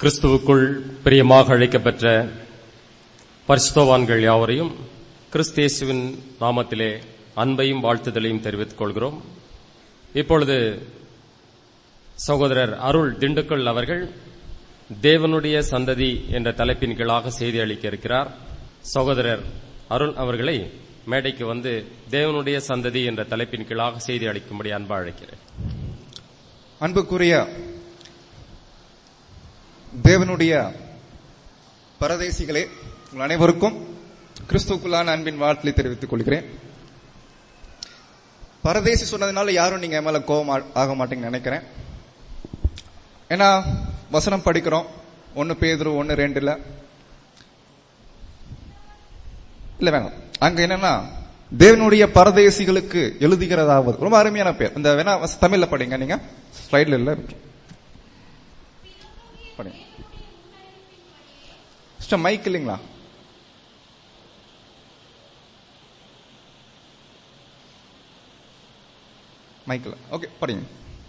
கிறிஸ்துவுக்குள் பிரியமாக அழைக்கப்பெற்ற பரிசுத்தவான்கள் யாவரையும் கிறிஸ்தேசுவின் நாமத்திலே அன்பையும் வாழ்த்துதலையும் தெரிவித்துக் கொள்கிறோம் இப்பொழுது சகோதரர் அருள் திண்டுக்கல் அவர்கள் தேவனுடைய சந்ததி என்ற தலைப்பின் கீழாக செய்தி அளிக்க இருக்கிறார் சகோதரர் அருள் அவர்களை மேடைக்கு வந்து தேவனுடைய சந்ததி என்ற தலைப்பின் கீழாக செய்தி அளிக்கும்படி அன்பா அழைக்கிறேன் அன்புக்குரிய தேவனுடைய பரதேசிகளே உங்கள் அனைவருக்கும் கிறிஸ்துக்குள்ளான அன்பின் வாழ்த்தை தெரிவித்துக் கொள்கிறேன் பரதேசி சொன்னதுனால யாரும் நீங்க என் மேல கோபம் ஆ- ஆக மாட்டீங்கன்னு நினைக்கிறேன் ஏன்னா வசனம் படிக்கிறோம் ஒன்னு பேதுரு ஒன்னு ரெண்டுல இல்ல வேணாம் அங்க என்னன்னா தேவனுடைய பரதேசிகளுக்கு எழுதுகிறதாவது ரொம்ப அருமையான பேர் இந்த வேணா வச- தமிழ்ல படிங்க நீங்க ஸ்லைட்ல இல்ல இருக்கு. படிங்க சிஸ்டர் மைக் இல்லைங்களா மைக்கில் ஓகே படிங்க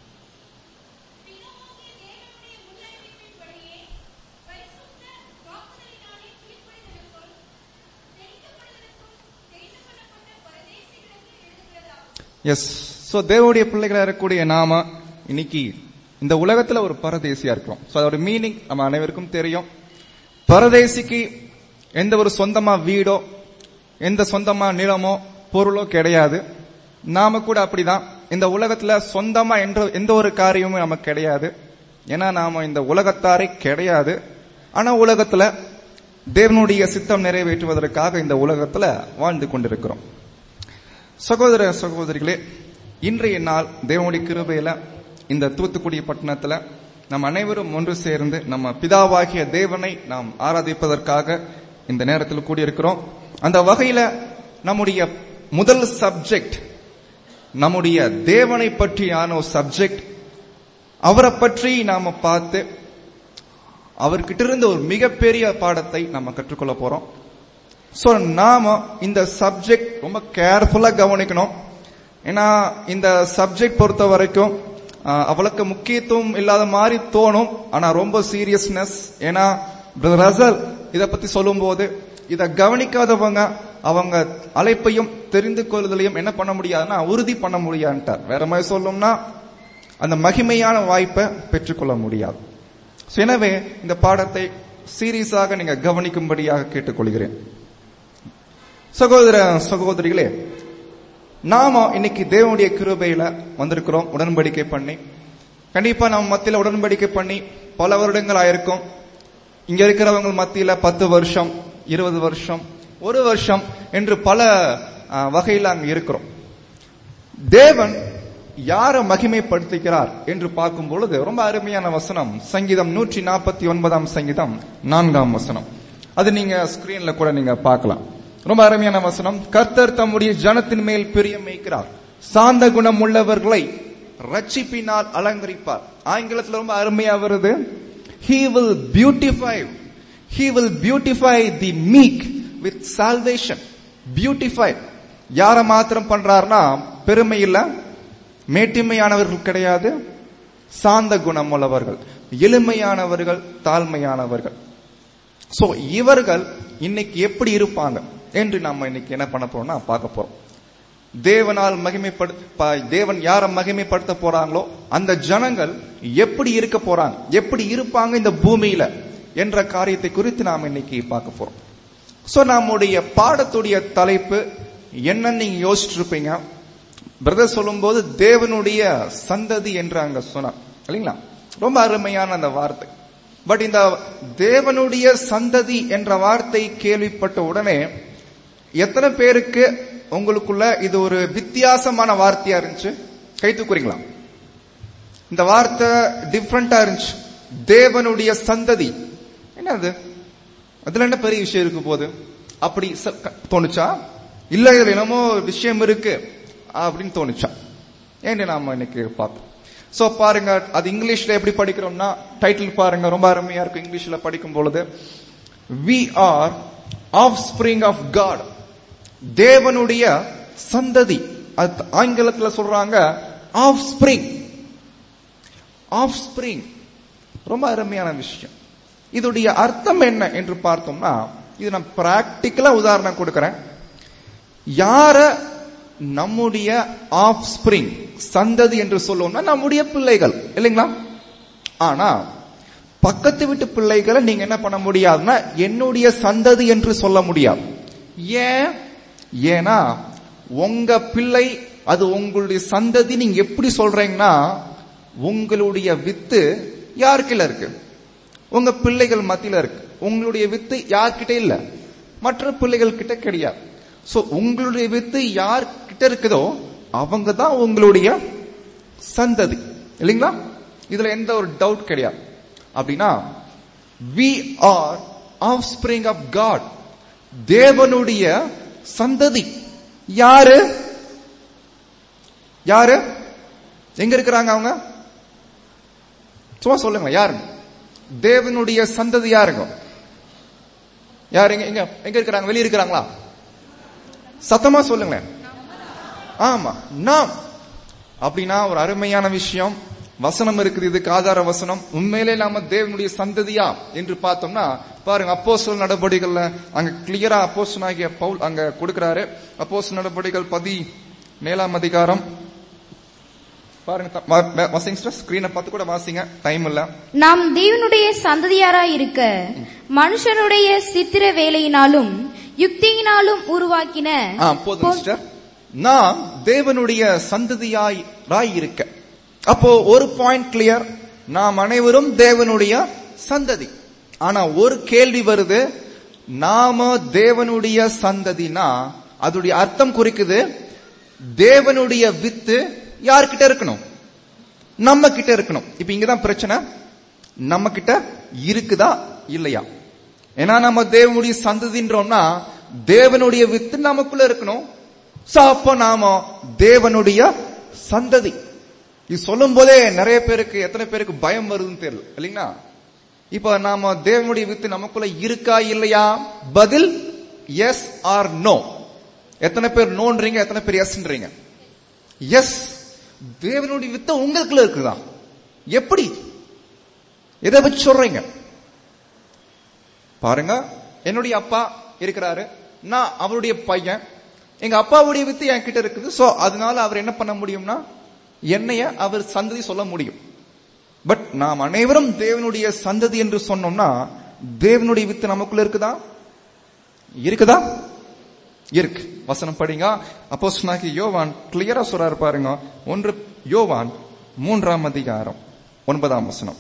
எஸ் சோ தேவனுடைய பிள்ளைகளா இருக்கக்கூடிய நாம இன்னைக்கு இந்த உலகத்துல ஒரு பரதேசியா இருக்கிறோம் சோ அதோட மீனிங் நம்ம அனைவருக்கும் தெரியும் பரதேசிக்கு எந்த ஒரு சொந்தமா வீடோ எந்த சொந்தமா நிலமோ பொருளோ கிடையாது நாம கூட அப்படிதான் இந்த உலகத்துல சொந்தமா என்ற எந்த ஒரு காரியமும் நமக்கு கிடையாது ஏன்னா நாம இந்த உலகத்தாரே கிடையாது ஆனா உலகத்துல தேவனுடைய சித்தம் நிறைவேற்றுவதற்காக இந்த உலகத்துல வாழ்ந்து கொண்டிருக்கிறோம் சகோதர சகோதரிகளே இன்றைய நாள் தேவனுடைய கிருபையில இந்த தூத்துக்குடி பட்டணத்துல நம் அனைவரும் ஒன்று சேர்ந்து நம்ம பிதாவாகிய தேவனை நாம் ஆராதிப்பதற்காக இந்த நேரத்தில் கூடியிருக்கிறோம் அந்த வகையில நம்முடைய முதல் சப்ஜெக்ட் நம்முடைய தேவனை பற்றியான ஒரு சப்ஜெக்ட் அவரை பற்றி நாம பார்த்து அவர்கிட்ட இருந்து ஒரு மிகப்பெரிய பாடத்தை நம்ம கற்றுக்கொள்ள போறோம் சோ நாம இந்த சப்ஜெக்ட் ரொம்ப கேர்ஃபுல்லா கவனிக்கணும் ஏன்னா இந்த சப்ஜெக்ட் பொறுத்த வரைக்கும் ஆஹ், அவ்வளவுக்கு முக்கியத்துவம் இல்லாத மாதிரி தோணும் ஆனா ரொம்ப சீரியஸ்னஸ் ஏன்னா பிரதர் ரசல் இத பத்தி சொல்லும்போது இத கவனிக்காதவங்க அவங்க அழைப்பையும் தெரிந்து கொள்ளுதலையும் என்ன பண்ண முடியாதுன்னா உறுதி பண்ண முடியாதுன்ட்டார் வேற மாதிரி சொல்லணும்னா அந்த மகிமையான வாய்ப்பை பெற்றுக்கொள்ள முடியாது So, எனவே இந்த பாடத்தை சீரியஸாக நீங்க கவனிக்கும்படியாக கேட்டுக்கொள்கிறேன் சகோதர சகோதரிகளே நாம இன்னைக்கு தேவனுடைய கிருபையில வந்திருக்கிறோம் உடன்படிக்கை பண்ணி கண்டிப்பா நம்ம மத்தியில உடன்படிக்கை பண்ணி பல வருடங்கள் ஆயிருக்கும் இங்க இருக்கிறவங்க மத்தியில பத்து வருஷம் இருபது வருஷம் ஒரு வருஷம் என்று பல ஆ, வகையில அங்க இருக்கிறோம் தேவன் யாரை மகிமைப்படுத்துகிறார் என்று பார்க்கும் பொழுது ரொம்ப அருமையான வசனம் சங்கீதம் நூற்றி நாற்பத்தி ஒன்பதாம் சங்கீதம் நான்காம் வசனம் அது நீங்க ஸ்கிரீன்ல கூட நீங்க பார்க்கலாம் ரொம்ப அருமையான வசனம் கர்த்தர் தம்முடைய ஜனத்தின் மேல் பிரியம் வைக்கிறார் சாந்த குணம் உள்ளவர்களை ரட்சிப்பினால் அலங்கரிப்பார் ஆங்கிலத்துல ரொம்ப அருமையா வருது he will beautify he will beautify the meek with salvation beautify யார மாத்திரம் பண்றாருன்னா பெருமை இல்ல மேட்டிமையானவர்கள் கிடையாது சாந்த குணம் உள்ளவர்கள் எளிமையானவர்கள் தாழ்மையானவர்கள் சோ இவர்கள் இன்னைக்கு எப்படி இருப்பாங்க என்று நம்ம இன்னைக்கு என்ன பண்ண போறோம்னா பார்க்க போறோம் தேவனால் மகிமைப்படு ப- தேவன் யாரை மகிமைப்படுத்த போறாங்களோ அந்த ஜனங்கள் எப்படி இருக்க போறாங்க எப்படி இருப்பாங்க இந்த பூமியில என்ற காரியத்தை குறித்து நாம் இன்னைக்கு பார்க்க போறோம் சோ நம்முடைய பாடத்துடைய தலைப்பு என்னன்னு நீங்க யோசிச்சுட்டு இருப்பீங்க பிரதர் சொல்லும்போது தேவனுடைய சந்ததி என்று அங்க சொன்னார் இல்லைங்களா ரொம்ப அருமையான அந்த வார்த்தை பட் இந்த தேவனுடைய சந்ததி என்ற வார்த்தை கேள்விப்பட்ட உடனே எத்தனை பேருக்கு உங்களுக்குள்ள இது ஒரு வித்தியாசமான வார்த்தையா இருந்துச்சு கை தூக்குறீங்களா இந்த வார்த்தை டிஃப்ரெண்டா இருந்துச்சு தேவனுடைய சந்ததி என்னது அதுல என்ன பெரிய விஷயம் இருக்கு போது அப்படி ச- க- தோணுச்சா இல்ல இதுல என்னமோ விஷயம் இருக்கு அப்படின்னு தோணுச்சா ஏன்னு நாம இன்னைக்கு பார்ப்போம் சோ பாருங்க அது இங்கிலீஷ்ல எப்படி படிக்கிறோம்னா டைட்டில் பாருங்க ரொம்ப அருமையா இருக்கும் இங்கிலீஷ்ல படிக்கும் பொழுது we are offspring of God தேவனுடைய சந்ததி அது ஆங்கிலத்துல சொல்றாங்க ஆஃப் ஸ்பிரிங் ஆஃப் ஸ்பிரிங் ரொம்ப அருமையான விஷயம் இதோடைய அர்த்தம் என்ன என்று பார்த்தோம்னா இது நான் பிராக்டிக்கலா உதாரணம் கொடுக்கிறேன் யார நம்முடைய ஆஃப் ஸ்பிரிங் சந்ததி என்று சொல்லுவோம்னா நம்முடைய பிள்ளைகள் இல்லைங்களா ஆனா பக்கத்து வீட்டு பிள்ளைகளை நீங்க என்ன பண்ண முடியாதுன்னா என்னுடைய சந்ததி என்று சொல்ல முடியாது ஏன் ஏன்னா உங்க பிள்ளை அது உங்களுடைய சந்ததி நீங்க எப்படி சொல்றீங்கன்னா உங்களுடைய வித்து யாருக்கிட்ட இருக்கு உங்க பிள்ளைகள் மத்தியில இருக்கு உங்களுடைய வித்து யார்கிட்ட இல்ல மற்ற பிள்ளைகள் கிட்ட கிடையாது சோ உங்களுடைய வித்து யார் கிட்ட இருக்குதோ அவங்க தான் உங்களுடைய சந்ததி இல்லைங்களா இதுல எந்த ஒரு டவுட் கிடையாது அப்படின்னா we are offspring of God தேவனுடைய சந்ததி யாரு யாரு எங்க இருக்கிறாங்க அவங்க சும்மா சொல்லுங்க யாருங்க தேவனுடைய சந்ததி யாருங்க யார் எங்க எங்க எங்க இருக்கிறாங்க வெளிய இருக்கிறாங்களா சத்தமா சொல்லுங்களேன் ஆமா நாம் அப்படின்னா ஒரு அருமையான விஷயம் வசனம் இருக்குது இதுக்கு ஆதார வசனம் உண்மையிலே நாம தேவனுடைய சந்ததியா என்று பார்த்தோம்னா பாருங்க அப்போஸ்தலர் நடவடிக்கைகள்ல அங்க கிளியரா அப்போஸ்தலன் ஆகிய பவுல் அங்க கொடுக்கிறாரு அப்போஸ்தலர் நடவடிக்கைகள் பதி மேலாம் அதிகாரம் பாருங்க வாசிங்க ஸ்கிரீனை பார்த்து கூட வாசிங்க டைம் இல்ல நாம் தேவனுடைய சந்ததியாராய் இருக்க மனுஷனுடைய சித்திர வேலையினாலும் யுக்தியினாலும் உருவாக்கின ஆ, போதும் சிஸ்டர் நாம் தேவனுடைய சந்ததியாய் ராய் இருக்க அப்போ ஒரு பாயிண்ட் கிளியர் நாம் அனைவரும் தேவனுடைய சந்ததி ஆனா ஒரு கேள்வி வருது நாம தேவனுடைய சந்ததினா அதோடைய அர்த்தம் குறிக்குது தேவனுடைய வித்து யார்கிட்ட இருக்கணும் நம்ம கிட்ட இருக்கணும் இப்ப இங்கதான் பிரச்சனை நம்ம கிட்ட இருக்குதா இல்லையா ஏன்னா நம்ம தேவனுடைய சந்ததின்றோம்னா தேவனுடைய வித்து நமக்குள்ள இருக்கணும் சோ அப்போ நாம தேவனுடைய சந்ததி இது சொல்லும் போதே நிறைய பேருக்கு எத்தனை பேருக்கு பயம் வருதுன்னு தெரியல இல்லைங்களா இப்ப நாம தேவனுடைய வித்து நமக்குள்ள இருக்கா இல்லையா பதில் எஸ் ஆர் நோ எத்தனை பேர் நோன்றீங்க எத்தனை பேர் எஸ்ன்றீங்க எஸ் தேவனுடைய வித்து உங்களுக்குள்ள இருக்குதா எப்படி எதை வச்சு சொல்றீங்க பாருங்க என்னுடைய அப்பா இருக்கிறாரு நான் அவருடைய பையன் எங்க அப்பாவுடைய வித்து என் கிட்ட இருக்குது சோ அதனால அவர் என்ன பண்ண முடியும்னா என்னைய அவர் சந்ததி சொல்ல முடியும் பட் நாம் அனைவரும் தேவனுடைய சந்ததி என்று சொன்னோம்னா தேவனுடைய வித்து நமக்குள்ள இருக்குதா இருக்குதா இருக்கு வசனம் படிங்க அப்போ யோவான் கிளியரா சொல்றாரு பாருங்க ஒன்று யோவான் மூன்றாம் அதிகாரம் ஒன்பதாம் வசனம்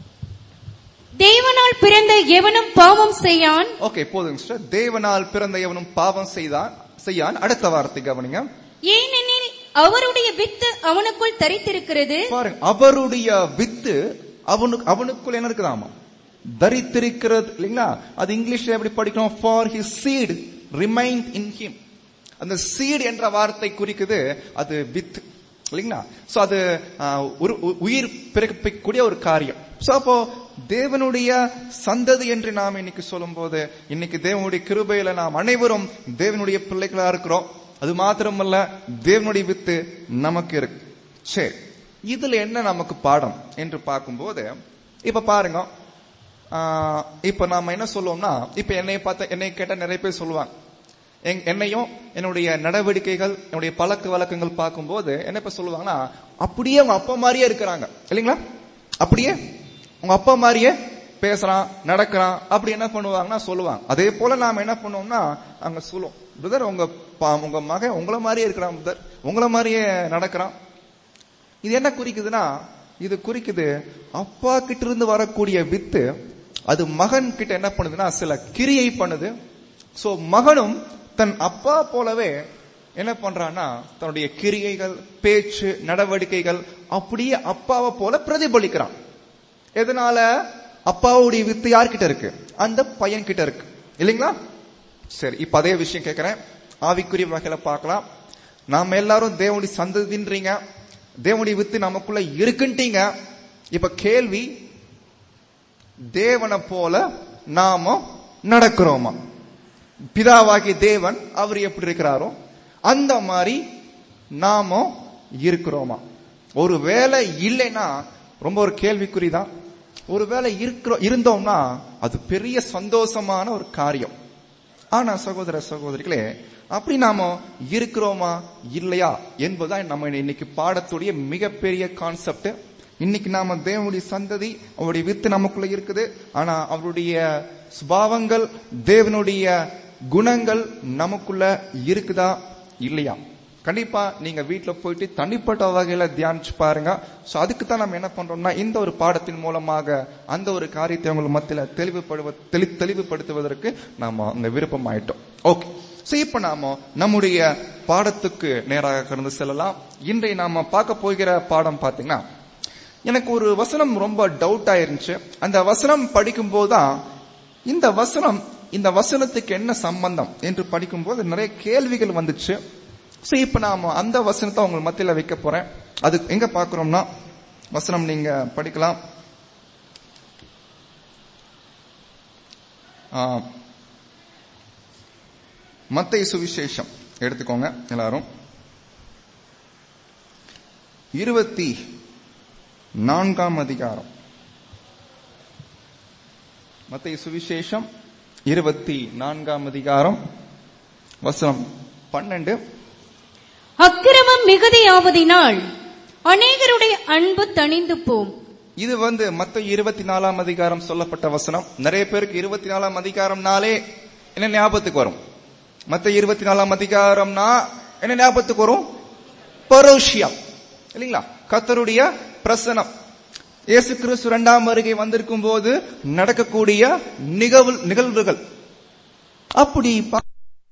தேவனால் பிறந்த எவனும் பாவம் செய்யான் ஓகே போதுங்க சிஸ்டர் தேவனால் பிறந்த எவனும் பாவம் செய்தான் செய்யான் அடுத்த வார்த்தை கவனிங்க ஏனெனில் அவருடைய வித்து அவனுக்குள் தரித்திருக்கிறது பாருங்க அவருடைய வித்து அவனுக்கு அவனுக்குள் என்ன இருக்குதாமா தரித்திருக்கிறது இல்லைங்களா அது இங்கிலீஷ்ல எப்படி படிக்கணும் for his seat remain in him அந்த சீட் என்ற வார்த்தை குறிக்குது அது வித் இல்லைங்களா சோ அது ஆஹ், ஒரு உ- உயிர் பிறப்பிக்கக்கூடிய ஒரு காரியம் சோ அப்போ தேவனுடைய சந்ததி என்று நாம் இன்னைக்கு சொல்லும்போது இன்னைக்கு தேவனுடைய கிருபையில நாம் அனைவரும் தேவனுடைய பிள்ளைகளா இருக்கிறோம் அது மாத்திரமல்ல தேவனுடைய வித்து நமக்கு இருக்கு சரி இதுல என்ன நமக்கு பாடம் என்று பார்க்கும்போது இப்ப பாருங்க ஆஹ், இப்ப நாம என்ன சொல்லுவோம்னா இப்ப என்னை பார்த்த என்னை கேட்ட நிறைய பேர் சொல்லுவாங்க என்- என்னையும் என்னுடைய நடவடிக்கைகள் என்னுடைய பழக்க வழக்கங்கள் பார்க்கும்போது என்ன இப்ப சொல்லுவாங்கன்னா அப்படியே அவங்க அப்பா மாதிரியே இருக்கிறாங்க இல்லைங்களா அப்படியே உங்க அப்பா மாதிரியே பேசுறான் நடக்கிறான் அப்படி என்ன பண்ணுவாங்கன்னா சொல்லுவாங்க அதே போல நாம என்ன பண்ணுவோம்னா அங்க சொல்லுவோம் பிரதர் உங்க பா- உங்க மகன் உங்கள மாதிரியே இருக்கிறான் பிரதர் உங்கள மாதிரியே நடக்கிறான் இது என்ன குறிக்குதுன்னா இது குறிக்குது அப்பா கிட்ட இருந்து வரக்கூடிய வித்து அது மகன் கிட்ட என்ன பண்ணுதுன்னா சில கிரியை பண்ணுது சோ மகனும் தன் அப்பா போலவே என்ன பண்றான்னா தன்னுடைய கிரியைகள் பேச்சு நடவடிக்கைகள் அப்படியே அப்பாவை போல பிரதிபலிக்கிறான் எதனால அப்பாவுடைய வித்து யார்கிட்ட இருக்கு அந்த பையன் கிட்ட இருக்கு இல்லைங்களா சரி இப்ப அதே விஷயம் கேட்கிறேன் ஆவிக்குரிய வகையில பார்க்கலாம் நாம எல்லாரும் தேவனுடைய சந்ததின்றீங்க தேவனுடைய வித்து நமக்குள்ள இருக்குன்ட்டீங்க இப்ப கேள்வி தேவனை போல நாம நடக்கிறோமா பிதாவாகிய தேவன் அவர் எப்படி இருக்கிறாரோ அந்த மாதிரி நாம இருக்கிறோமா ஒரு வேலை இல்லைன்னா ரொம்ப ஒரு கேள்விக்குறிதான் ஒருவேளை இருக்கிறோம் இருந்தோம்னா அது பெரிய சந்தோஷமான ஒரு காரியம் ஆனா சகோதர சகோதரிகளே அப்படி நாம இருக்கிறோமா இல்லையா என்பதுதான் நம்ம இன்னைக்கு பாடத்துடைய மிகப்பெரிய கான்செப்ட் இன்னைக்கு நாம தேவனுடைய சந்ததி அவருடைய வித்து நமக்குள்ள இருக்குது ஆனா அவருடைய சுபாவங்கள் தேவனுடைய குணங்கள் நமக்குள்ள இருக்குதா இல்லையா கண்டிப்பா நீங்க வீட்ல போயிட்டு தனிப்பட்ட வகையில தியானிச்சு பாருங்க சோ அதுக்கு தான் நம்ம என்ன பண்றோம்னா இந்த ஒரு பாடத்தின் மூலமாக அந்த ஒரு காரியத்தை உங்களுக்கு மத்தியில தெளிவுபடுவ தெளி தெளிவுபடுத்துவதற்கு நாம அங்க விருப்பம் ஆயிட்டோம் ஓகே சோ இப்ப நாம நம்முடைய பாடத்துக்கு நேராக கடந்து செல்லலாம் இன்றைய நாம பார்க்க போகிற பாடம் பாத்தீங்கன்னா எனக்கு ஒரு வசனம் ரொம்ப டவுட் ஆயிருந்துச்சு அந்த வசனம் படிக்கும் போதுதான் இந்த வசனம் இந்த வசனத்துக்கு என்ன சம்பந்தம் என்று படிக்கும்போது நிறைய கேள்விகள் வந்துச்சு சோ இப்ப நாம அந்த வசனத்தை உங்க மத்தியில வைக்க போறேன் அது எங்க பாக்குறோம்னா வசனம் நீங்க படிக்கலாம் மத்திய சுவிசேஷம் எடுத்துக்கோங்க எல்லாரும் இருபத்தி நான்காம் அதிகாரம் மத்திய சுவிசேஷம் இருபத்தி நான்காம் அதிகாரம் வசனம் பன்னெண்டு அக்கிரமம் மிகுதியாவதினால் அநேகருடைய அன்பு தணிந்து போம் இது வந்து மத்த இருபத்தி நாலாம் அதிகாரம் சொல்லப்பட்ட வசனம் நிறைய பேருக்கு இருபத்தி நாலாம் அதிகாரம்னாலே என்ன ஞாபகத்துக்கு வரும் மத்த இருபத்தி நாலாம் அதிகாரம்னா என்ன ஞாபகத்துக்கு வரும் பரோஷியம் இல்லைங்களா கத்தருடைய பிரசனம் இயேசு கிறிஸ்து இரண்டாம் வருகை வந்திருக்கும் போது நடக்கக்கூடிய நிகழ்வு நிகழ்வுகள் அப்படி பா-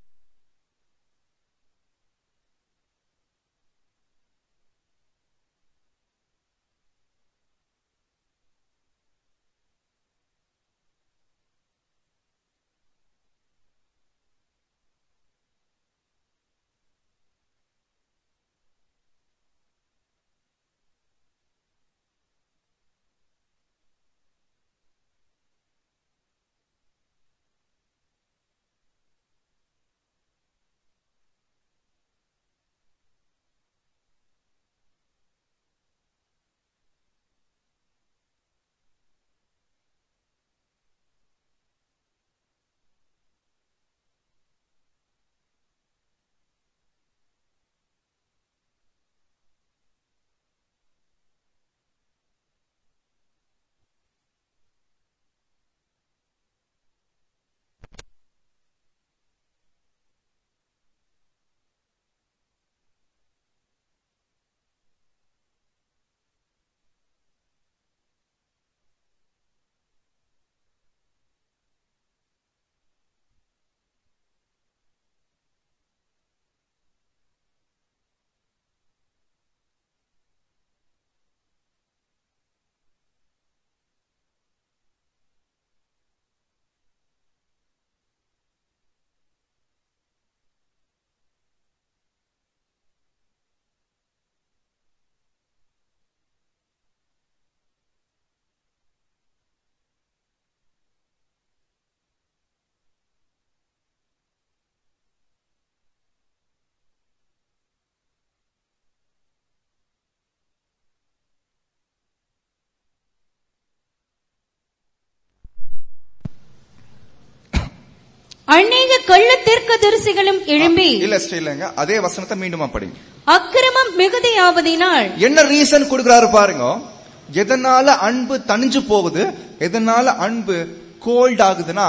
அநேக கள்ள தீர்க்க தரிசிகளும் எழும்பி இல்ல ஸ்ரீலங்க அதே வசனத்தை மீண்டுமா படிங்க அக்கிரமம் மிகுதியாவதினால் என்ன ரீசன் கொடுக்கிறாரு பாருங்க எதனால அன்பு தணிஞ்சு போகுது எதனால அன்பு கோல்ட் ஆகுதுன்னா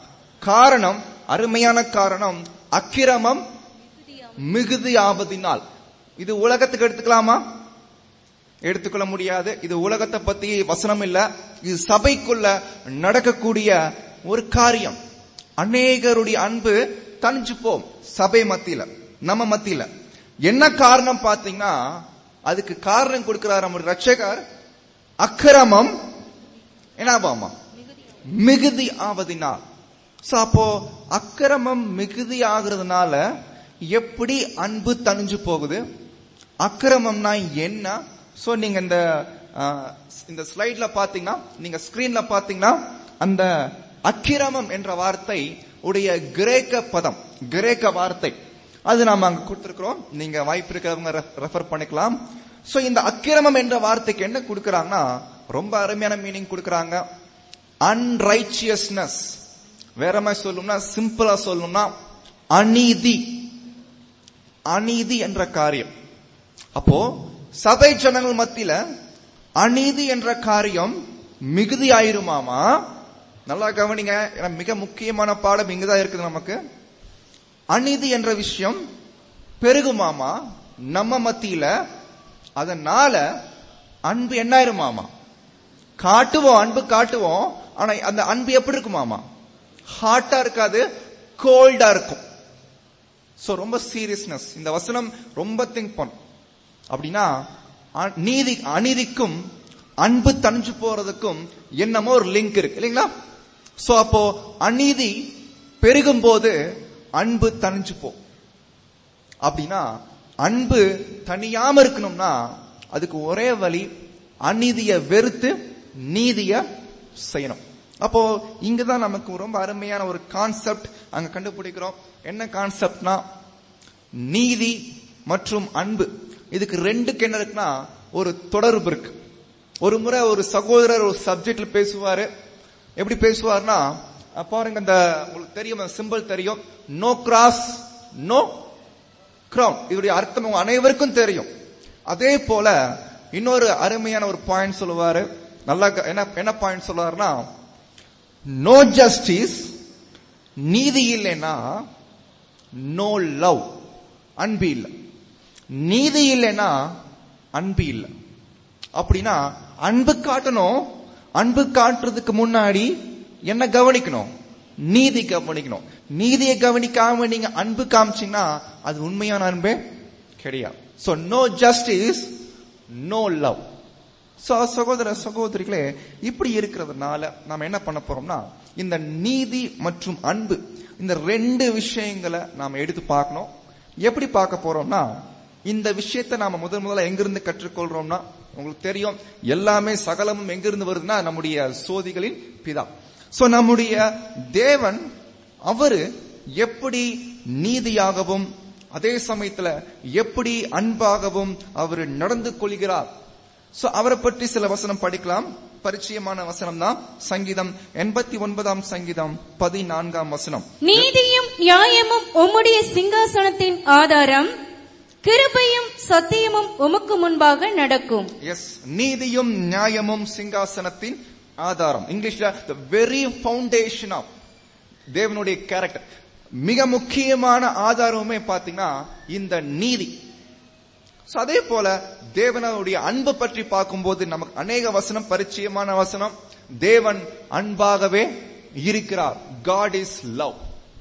காரணம் அருமையான காரணம் அக்கிரமம் மிகுதியாவதினால் இது உலகத்துக்கு எடுத்துக்கலாமா எடுத்துக்கொள்ள முடியாது இது உலகத்தை பத்தி வசனம் இல்ல இது சபைக்குள்ள நடக்கக்கூடிய ஒரு காரியம் அநேகருடைய அன்பு தணிஞ்சு போம் சபை மத்தியில நம்ம மத்தியில என்ன காரணம் பாத்தீங்கன்னா அதுக்கு காரணம் கொடுக்கிறார் நம்ம ரட்சகர் அக்கிரமம் என்னவாமா மிகுதி ஆவதினால் சோ அப்போ அக்கிரமம் மிகுதி ஆகுறதுனால எப்படி அன்பு தணிஞ்சு போகுது அக்கிரமம்னா என்ன சோ நீங்க இந்த ஆ, இந்த ஸ்லைட்ல பாத்தீங்கன்னா நீங்க ஸ்கிரீன்ல பாத்தீங்கன்னா அந்த அக்கிரமம் என்ற வார்த்தை உடைய கிரேக்க பதம் கிரேக்க வார்த்தை அது நாம அங்க கொடுத்திருக்கிறோம் நீங்க வாய்ப்பு இருக்கிறவங்க ரெஃபர் பண்ணிக்கலாம் சோ இந்த அக்கிரமம் என்ற வார்த்தைக்கு என்ன கொடுக்கறாங்கன்னா ரொம்ப அருமையான மீனிங் கொடுக்கறாங்க அன்ரைச்சியஸ்னஸ் வேற மாதிரி சொல்லணும்னா சிம்பிளா சொல்லணும்னா அநீதி அநீதி என்ற காரியம் அப்போ சபை ஜனங்கள் மத்தியில அநீதி என்ற காரியம் மிகுதி ஆயிருமாமா நல்லா கவனிங்க ஏன்னா மிக முக்கியமான பாடம் இங்கதான் இருக்குது நமக்கு அநீதி என்ற விஷயம் பெருகுமாமா நம்ம மத்தியில அதனால அன்பு என்ன ஆயிருமாமா காட்டுவோம் அன்பு காட்டுவோம் ஆனா அந்த அன்பு எப்படி இருக்குமாமா ஹாட்டா இருக்காது கோல்டா இருக்கும் சோ ரொம்ப சீரியஸ்னஸ் இந்த வசனம் ரொம்ப திங்க் பண்ணும் அப்படின்னா அ- நீதி அநீதிக்கும் அன்பு தணிஞ்சு போறதுக்கும் என்னமோ ஒரு லிங்க் இருக்கு இல்லைங்களா சோ அப்போ அநீதி பெருகும் போது அன்பு தணிஞ்சு போ அப்படின்னா அன்பு தனியாம இருக்கணும்னா அதுக்கு ஒரே வழி அநீதிய வெறுத்து நீதிய செய்யணும் அப்போ இங்கதான் நமக்கு ரொம்ப அருமையான ஒரு கான்செப்ட் அங்க கண்டுபிடிக்கிறோம் என்ன கான்செப்ட்னா நீதி மற்றும் அன்பு இதுக்கு ரெண்டுக்கு என்ன இருக்குன்னா ஒரு தொடர்பு இருக்கு ஒரு முறை ஒரு சகோதரர் ஒரு சப்ஜெக்ட்ல பேசுவாரு எப்படி பேசுவார்னா அஹ் பாருங்க இந்த உங்களுக்கு தெரியும் சிம்பிள் தெரியும் நோ கிராஸ் நோ கிரவுன் இதோடைய அர்த்தம் உங்க அனைவருக்கும் தெரியும் அதே போல இன்னொரு அருமையான ஒரு பாயிண்ட் சொல்லுவாரு நல்லா க- என்ன என்ன பாயிண்ட் சொல்லுவாருன்னா நோ ஜஸ்டிஸ் நீதி இல்லைன்னா நோ லவ் அன்பு இல்லை நீதி இல்லைன்னா அன்பு இல்லை அப்படின்னா அன்பு காட்டணும் அன்பு காட்டுறதுக்கு முன்னாடி என்ன கவனிக்கணும் நீதி கவனிக்கணும் நீதியை கவனிக்காம நீங்க அன்பு காமிச்சீங்கன்னா அது உண்மையான அன்பே கிடையாது so no justice no love so சகோதர சகோதரிகளே இப்படி இருக்கிறதுனால நாம என்ன பண்ண போறோம்னா இந்த நீதி மற்றும் அன்பு இந்த ரெண்டு விஷயங்களை நாம எடுத்து பார்க்கணும் எப்படி பார்க்க போறோம்னா இந்த விஷயத்தை நாம முதல் முதல்ல எங்கிருந்து கற்றுக்கொள்றோம்னா உங்களுக்கு தெரியும் எல்லாமே சகலமும் எங்கிருந்து வருதுன்னா நம்முடைய சோதிகளின் பிதா சோ நம்முடைய தேவன் அவரு எப்படி நீதியாகவும் அதே சமயத்துல எப்படி அன்பாகவும் அவர் நடந்து கொள்கிறார் சோ அவரை பற்றி சில வசனம் படிக்கலாம் பரிச்சயமான வசனம் தான் சங்கீதம் எண்பத்தி ஒன்பதாம் சங்கீதம் பதினான்காம் வசனம் நீதியும் நியாயமும் உம்முடைய சிங்காசனத்தின் ஆதாரம் கிருபையும் சத்தியமும் உமக்கு முன்பாக நடக்கும் எஸ் நீதியும் நியாயமும் சிங்காசனத்தின் ஆதாரம் இங்கிலீஷ்ல த வெரி ஃபவுண்டேஷன் ஆஃப் தேவனுடைய கேரக்டர் மிக முக்கியமான ஆதாரமுமே பாத்தீங்கன்னா இந்த நீதி So, அதே போல தேவனுடைய அன்பு பற்றி பார்க்கும்போது நமக்கு அநேக வசனம் பரிச்சயமான வசனம் தேவன் அன்பாகவே இருக்கிறார் God is love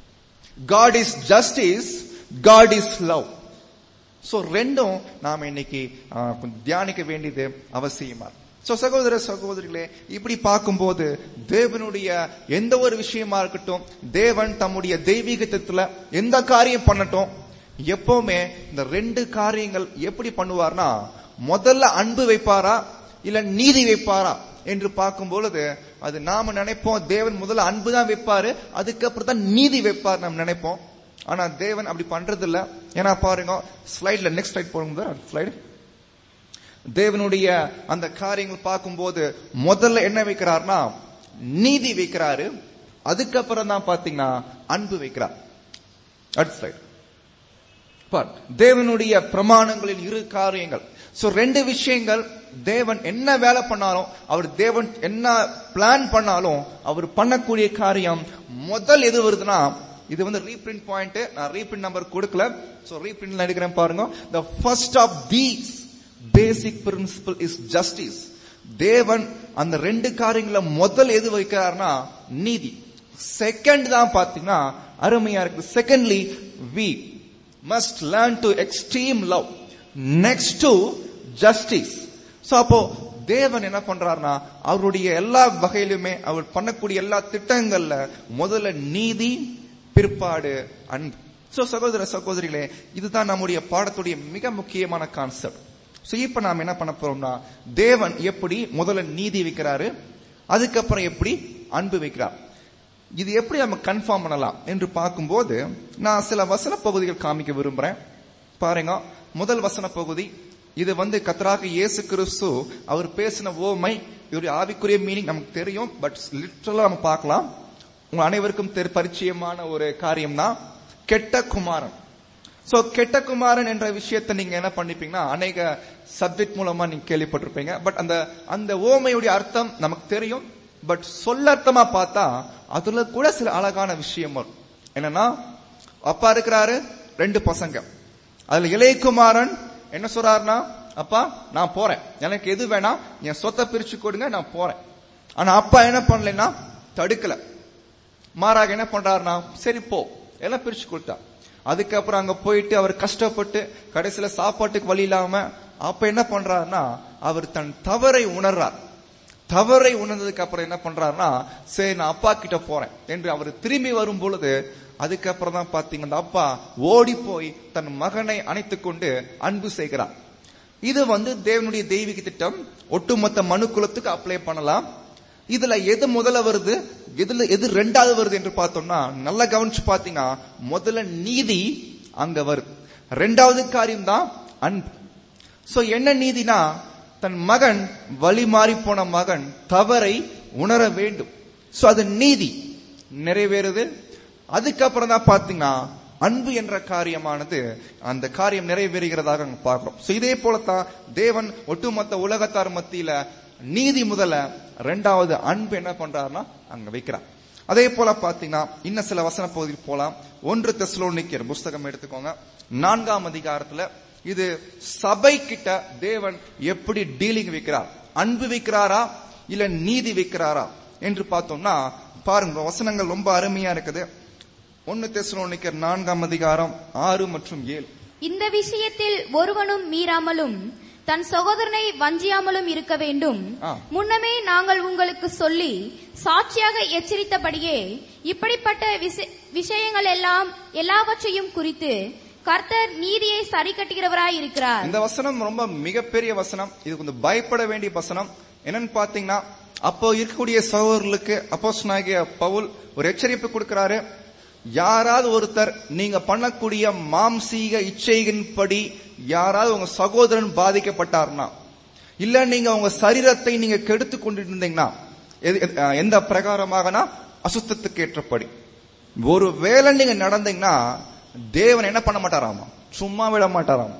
God is justice God is love so ரெண்டும் நாம இன்னைக்கு ஆ, கொஞ்சம் தியானிக்க வேண்டியது அவசியமா இருக்கு. சோ சகோதர சகோதரிகளே இப்படி பார்க்கும்போது தேவனுடைய எந்த ஒரு விஷயமா இருக்கட்டும் தேவன் தம்முடைய தெய்வீகத்துல எந்த காரியம் பண்ணட்டும் எப்பவுமே இந்த ரெண்டு காரியங்கள் எப்படி பண்ணுவார்னா முதல்ல அன்பு வைப்பாரா இல்ல நீதி வைப்பாரா என்று பார்க்கும் பொழுது அது நாம நினைப்போம் தேவன் முதல்ல அன்பு தான் வைப்பாரு அதுக்கப்புறம் தான் நீதி வைப்பார் நாம் நினைப்போம் ஆனா தேவன் அப்படி பண்றது இல்ல ஏன்னா பாருங்க ஸ்லைட்ல நெக்ஸ்ட் ஸ்லைட் போடுங்க ஸ்லைடு தேவனுடைய அந்த காரியங்கள் பார்க்கும்போது முதல்ல என்ன வைக்கிறார்னா நீதி வைக்கிறாரு அதுக்கப்புறம் தான் பாத்தீங்கன்னா அன்பு வைக்கிறார் அடுத்த ஸ்லைட் பார் தேவனுடைய பிரமாணங்களில் இரு காரியங்கள் சோ ரெண்டு விஷயங்கள் தேவன் என்ன வேலை பண்ணாலும் அவர் தேவன் என்ன பிளான் பண்ணாலும் அவர் பண்ணக்கூடிய காரியம் முதல் எது வருதுன்னா இது வந்து ரீபிரிண்ட் பாயிண்ட் நான் ரீபிரிண்ட் நம்பர் கொடுக்கல சோ ரீபிரிண்ட் எடுக்கிறேன் பாருங்க the first of these basic principle is justice தேவன் அந்த ரெண்டு காரியங்கள முதல் எது வைக்கிறார்னா நீதி செகண்ட் தான் பாத்தீங்கன்னா அருமையா இருக்கு secondly we must learn to extreme love next to justice so அப்போ தேவன் என்ன பண்றாருன்னா அவருடைய எல்லா வகையிலுமே அவர் பண்ணக்கூடிய எல்லா திட்டங்கள்ல முதல்ல நீதி பிற்பாடு அன்பு சோ சகோதர சகோதரிகளே இதுதான் நம்முடைய பாடத்துடைய மிக முக்கியமான கான்செப்ட் சோ இப்ப நாம என்ன பண்ண போறோம்னா தேவன் எப்படி முதல்ல நீதி வைக்கிறாரு அதுக்கப்புறம் எப்படி அன்பு வைக்கிறார் இது எப்படி நம்ம கன்ஃபார்ம் பண்ணலாம் என்று பார்க்கும்போது நான் சில வசன பகுதிகள் காமிக்க விரும்புறேன் பாருங்க முதல் வசன பகுதி இது வந்து கத்தராக இயேசு கிறிஸ்து அவர் பேசின ஓமை இதோடைய ஆவிக்குரிய மீனிங் நமக்கு தெரியும் பட் லிட்டரலா நம்ம பார்க்கலாம் உங்க அனைவருக்கும் தெரி பரிச்சயமான ஒரு காரியம் தான் கெட்ட குமாரன் சோ கெட்ட குமாரன் என்ற விஷயத்தை நீங்க என்ன பண்ணிப்பீங்கன்னா அநேக சப்ஜெக்ட் மூலமா நீங்க கேள்விப்பட்டிருப்பீங்க பட் அந்த அந்த ஓமையுடைய அர்த்தம் நமக்கு தெரியும் பட் சொல்லர்த்தமா பார்த்தா அதுல கூட சில அழகான விஷயம் வரும் என்னன்னா அப்பா இருக்கிறாரு ரெண்டு பசங்க அதுல இளையகுமாரன் என்ன சொல்றாருன்னா அப்பா நான் போறேன் எனக்கு எது வேணாம் என் சொத்தை பிரிச்சு கொடுங்க நான் போறேன் ஆனா அப்பா என்ன பண்ணலைன்னா தடுக்கல மாறாக என்ன பண்றாருன்னா சரி போ எல்லாம் பிரிச்சு கொடுத்தா அதுக்கப்புறம் அங்க போயிட்டு அவர் கஷ்டப்பட்டு கடைசியில சாப்பாட்டுக்கு வழி இல்லாம அப்ப என்ன பண்றாருன்னா அவர் தன் தவறை உணர்றார் தவறை உணர்ந்ததுக்கு அப்புறம் என்ன பண்றாருன்னா சரி நான் அப்பா கிட்ட போறேன் என்று அவர் திரும்பி வரும் பொழுது அதுக்கப்புறம் தான் பாத்தீங்க அந்த அப்பா ஓடி போய் தன் மகனை அணைத்துக் கொண்டு அன்பு செய்கிறார் இது வந்து தேவனுடைய தெய்வீக திட்டம் ஒட்டுமொத்த மனு குலத்துக்கு அப்ளை பண்ணலாம் இதுல எது முதல்ல வருது எதுல எது ரெண்டாவது வருது என்று பார்த்தோம்னா நல்லா கவனிச்சு பாத்தீங்கன்னா முதல்ல நீதி அங்க வருது ரெண்டாவது காரியம் தான் அன்பு சோ என்ன நீதினா தன் மகன் வழி மாறி போன மகன் தவறை உணர வேண்டும் சோ அது நீதி நிறைவேறுது அதுக்கப்புறம் தான் பாத்தீங்கன்னா அன்பு என்ற காரியமானது அந்த காரியம் நிறைவேறுகிறதாக அங்க பார்க்கிறோம் சோ இதே போலத்தான் தேவன் ஒட்டுமொத்த உலகத்தார் மத்தியில நீதி முதல்ல ரெண்டாவது அன்பு என்ன பண்றாருன்னா அங்க வைக்கிறார் அதே போல பாத்தீங்கன்னா இன்னும் சில வசன பகுதியில் போலாம் ஒன்று தெசலோனிக்கர் புஸ்தகம் எடுத்துக்கோங்க நான்காம் அதிகாரத்துல இது சபை கிட்ட தேவன் எப்படி டீலிங் வைக்கிறார் அன்பு வைக்கிறாரா இல்ல நீதி வைக்கிறாரா என்று பார்த்தோம்னா பாருங்க வசனங்கள் ரொம்ப அருமையா இருக்குது ஒன்னு தெசலோனிக்கர் நான்காம் அதிகாரம் ஆறு மற்றும் ஏழு இந்த விஷயத்தில் ஒருவனும் மீறாமலும் தன் சகோதரனை வஞ்சியாமலும் இருக்க வேண்டும் ஆ. முன்னமே நாங்கள் உங்களுக்கு சொல்லி சாட்சியாக எச்சரித்தபடியே இப்படிப்பட்ட விஷ- விஷயங்கள் எல்லாம் எல்லாவற்றையும் குறித்து கர்த்தர் நீதியை சரி கட்டுகிறவராய் இருக்கிறார் இந்த வசனம் ரொம்ப மிகப்பெரிய வசனம் இது கொஞ்சம் பயப்பட வேண்டிய வசனம் என்னன்னு பாத்தீங்கன்னா அப்போ இருக்கக்கூடிய சகோதரர்களுக்கு அப்போஸ்தலனாகிய பவுல் ஒரு எச்சரிப்பு கொடுக்கிறாரு யாராவது ஒருத்தர் நீங்க பண்ணக்கூடிய மாம்சீக இச்சைகளின்படி யாராவது உங்க சகோதரன் பாதிக்கப்பட்டார்னா இல்ல நீங்க உங்க சரீரத்தை நீங்க கெடுத்து கொண்டு இருந்தீங்கன்னா எது- எது- அஹ் எந்த பிரகாரமாகனா அசுத்தத்துக்கு ஏற்றபடி ஒரு வேளை நீங்க நடந்தீங்கன்னா தேவன் என்ன பண்ண மாட்டாராமா சும்மா விட மாட்டாராம்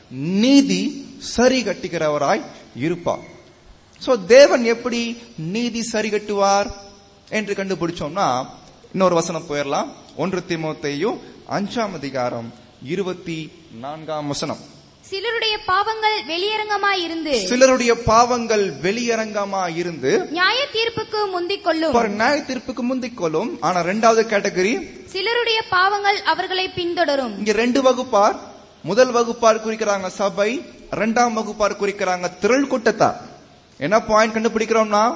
நீதி சரி கட்டுகிறவராய் இருப்பார் சோ தேவன் எப்படி நீதி சரி கட்டுவார் என்று கண்டுபிடிச்சோம்னா இன்னொரு வசனம் போயிடலாம் ஒன்று தீமோத்தேயும் அஞ்சாம் அதிகாரம் இருபத்தி நான்காம் வசனம் சிலருடைய பாவங்கள் வெளியரங்கமாய் இருந்து சிலருடைய பாவங்கள் வெளியரங்கமா இருந்து நியாய தீர்ப்புக்கு முந்திக் கொள்ளும் ஒரு நியாய தீர்ப்புக்கு முந்திக் கொள்ளும் ஆனா ரெண்டாவது கேட்டகரி சிலருடைய பாவங்கள் அவர்களை பின்தொடரும் இங்க ரெண்டு வகுப்பார் முதல் வகுப்பார் குறிக்கிறாங்க சபை இரண்டாம் வகுப்பார் குறிக்கிறாங்க திரள் கூட்டத்தார் என்ன பாயிண்ட் கண்டுபிடிக்கிறோம்னா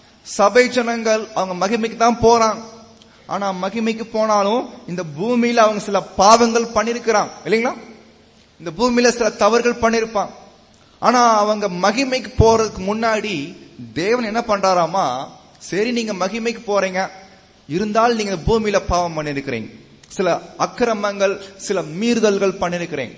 சபை ஜனங்கள் அவங்க மகிமைக்கு தான் போறாங்க ஆனா மகிமைக்கு போனாலும் இந்த பூமியில அவங்க சில பாவங்கள் பண்ணிருக்கிறாங்க இல்லைங்களா இந்த பூமியில சில தவறுகள் பண்ணிருப்பாங்க ஆனா அவங்க மகிமைக்கு போறதுக்கு முன்னாடி தேவன் என்ன பண்றாராமா சரி நீங்க மகிமைக்கு போறீங்க இருந்தாலும் நீங்க இந்த பூமியில பாவம் பண்ணிருக்கிறீங்க சில அக்கிரமங்கள் சில மீறுதல்கள் பண்ணிருக்கிறீங்க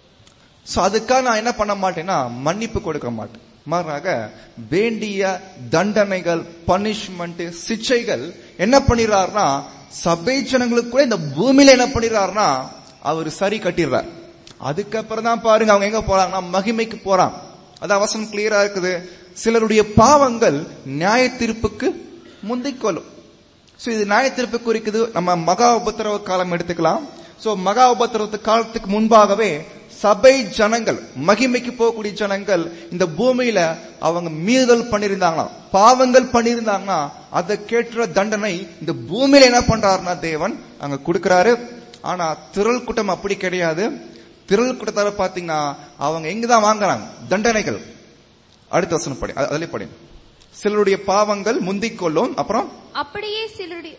சோ அதுக்காக நான் என்ன பண்ண மாட்டேன்னா மன்னிப்பு கொடுக்க மாட்டேன் மாறாக வேண்டிய தண்டனைகள் பனிஷ்மெண்ட் சிச்சைகள் என்ன பண்ணிடுறாருன்னா சபை ஜனங்களுக்கு கூட இந்த பூமியில என்ன பண்ணிடுறாருன்னா அவர் சரி கட்டிடுறார் அதுக்கப்புறம் தான் பாருங்க அவங்க எங்க போறாங்கன்னா மகிமைக்கு போறாங்க அது அவசரம் கிளியரா இருக்குது சிலருடைய பாவங்கள் நியாய தீர்ப்புக்கு முந்திக் கொள்ளும் சோ இது நியாய தீர்ப்பு குறிக்குது நம்ம மகா உபத்திரவ காலம் எடுத்துக்கலாம் சோ மகா உபத்திரவத்து காலத்துக்கு முன்பாகவே சபை ஜனங்கள் மகிமைக்கு போகக்கூடிய ஜனங்கள் இந்த பூமியில அவங்க மீறுதல் பண்ணியிருந்தாங்களாம் பாவங்கள் பண்ணியிருந்தாங்கன்னா அதை கேட்டுற தண்டனை இந்த பூமியில என்ன பண்றாருன்னா தேவன் அங்க கொடுக்கிறாரு ஆனா திரள் கூட்டம் அப்படி கிடையாது திரள் கூட்டத்தார பாத்தீங்கன்னா அவங்க எங்கதான் வாங்குறாங்க தண்டனைகள் அடுத்த வசனம் படி அ- அதிலே படி சிலருடைய பாவங்கள் முந்திக் கொள்ளும் அப்புறம் அப்படியே சிலருடைய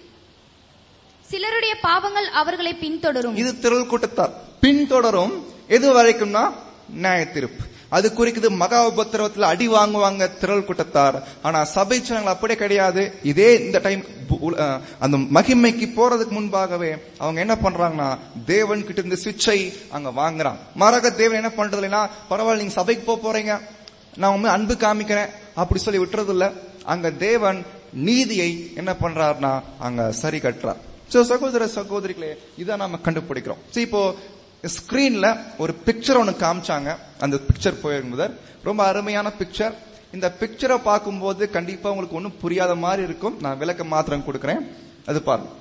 சிலருடைய பாவங்கள் அவர்களை பின்தொடரும் இது திரள் கூட்டத்தார் பின்தொடரும் எது வரைக்கும்னா நியாய தீர்ப்பு அது குறிக்குது மகா உபத்திரவத்துல அடி வாங்குவாங்க திரள் கூட்டத்தார் ஆனா சபை ஜனங்கள் அப்படியே கிடையாது இதே இந்த டைம் அந்த மகிமைக்கு போறதுக்கு முன்பாகவே அவங்க என்ன பண்றாங்கன்னா தேவன் கிட்ட இருந்து சுவிட்சை அங்க வாங்குறாங்க மாறாக தேவன் என்ன பண்றது இல்லைன்னா பரவாயில்ல நீங்க சபைக்கு போக போறீங்க நான் உண்மை அன்பு காமிக்கிறேன் அப்படி சொல்லி விட்டுறது இல்ல அங்க தேவன் நீதியை என்ன பண்றாருன்னா அங்க சரி கட்டுறார் சோ சகோதர சகோதரிகளே இதான் நாம கண்டுபிடிக்கிறோம் So, இப்போ ஸ்கிரீன்ல ஒரு பிக்சர் ஒன்னு காமிச்சாங்க அந்த பிக்சர் போயிருந்தது ரொம்ப அருமையான பிக்சர் இந்த பிக்சரை பார்க்கும்போது கண்டிப்பா உங்களுக்கு ஒன்றும் புரியாத மாதிரி இருக்கும் நான் விளக்க மாத்திரம் கொடுக்கிறேன் அது பாருங்க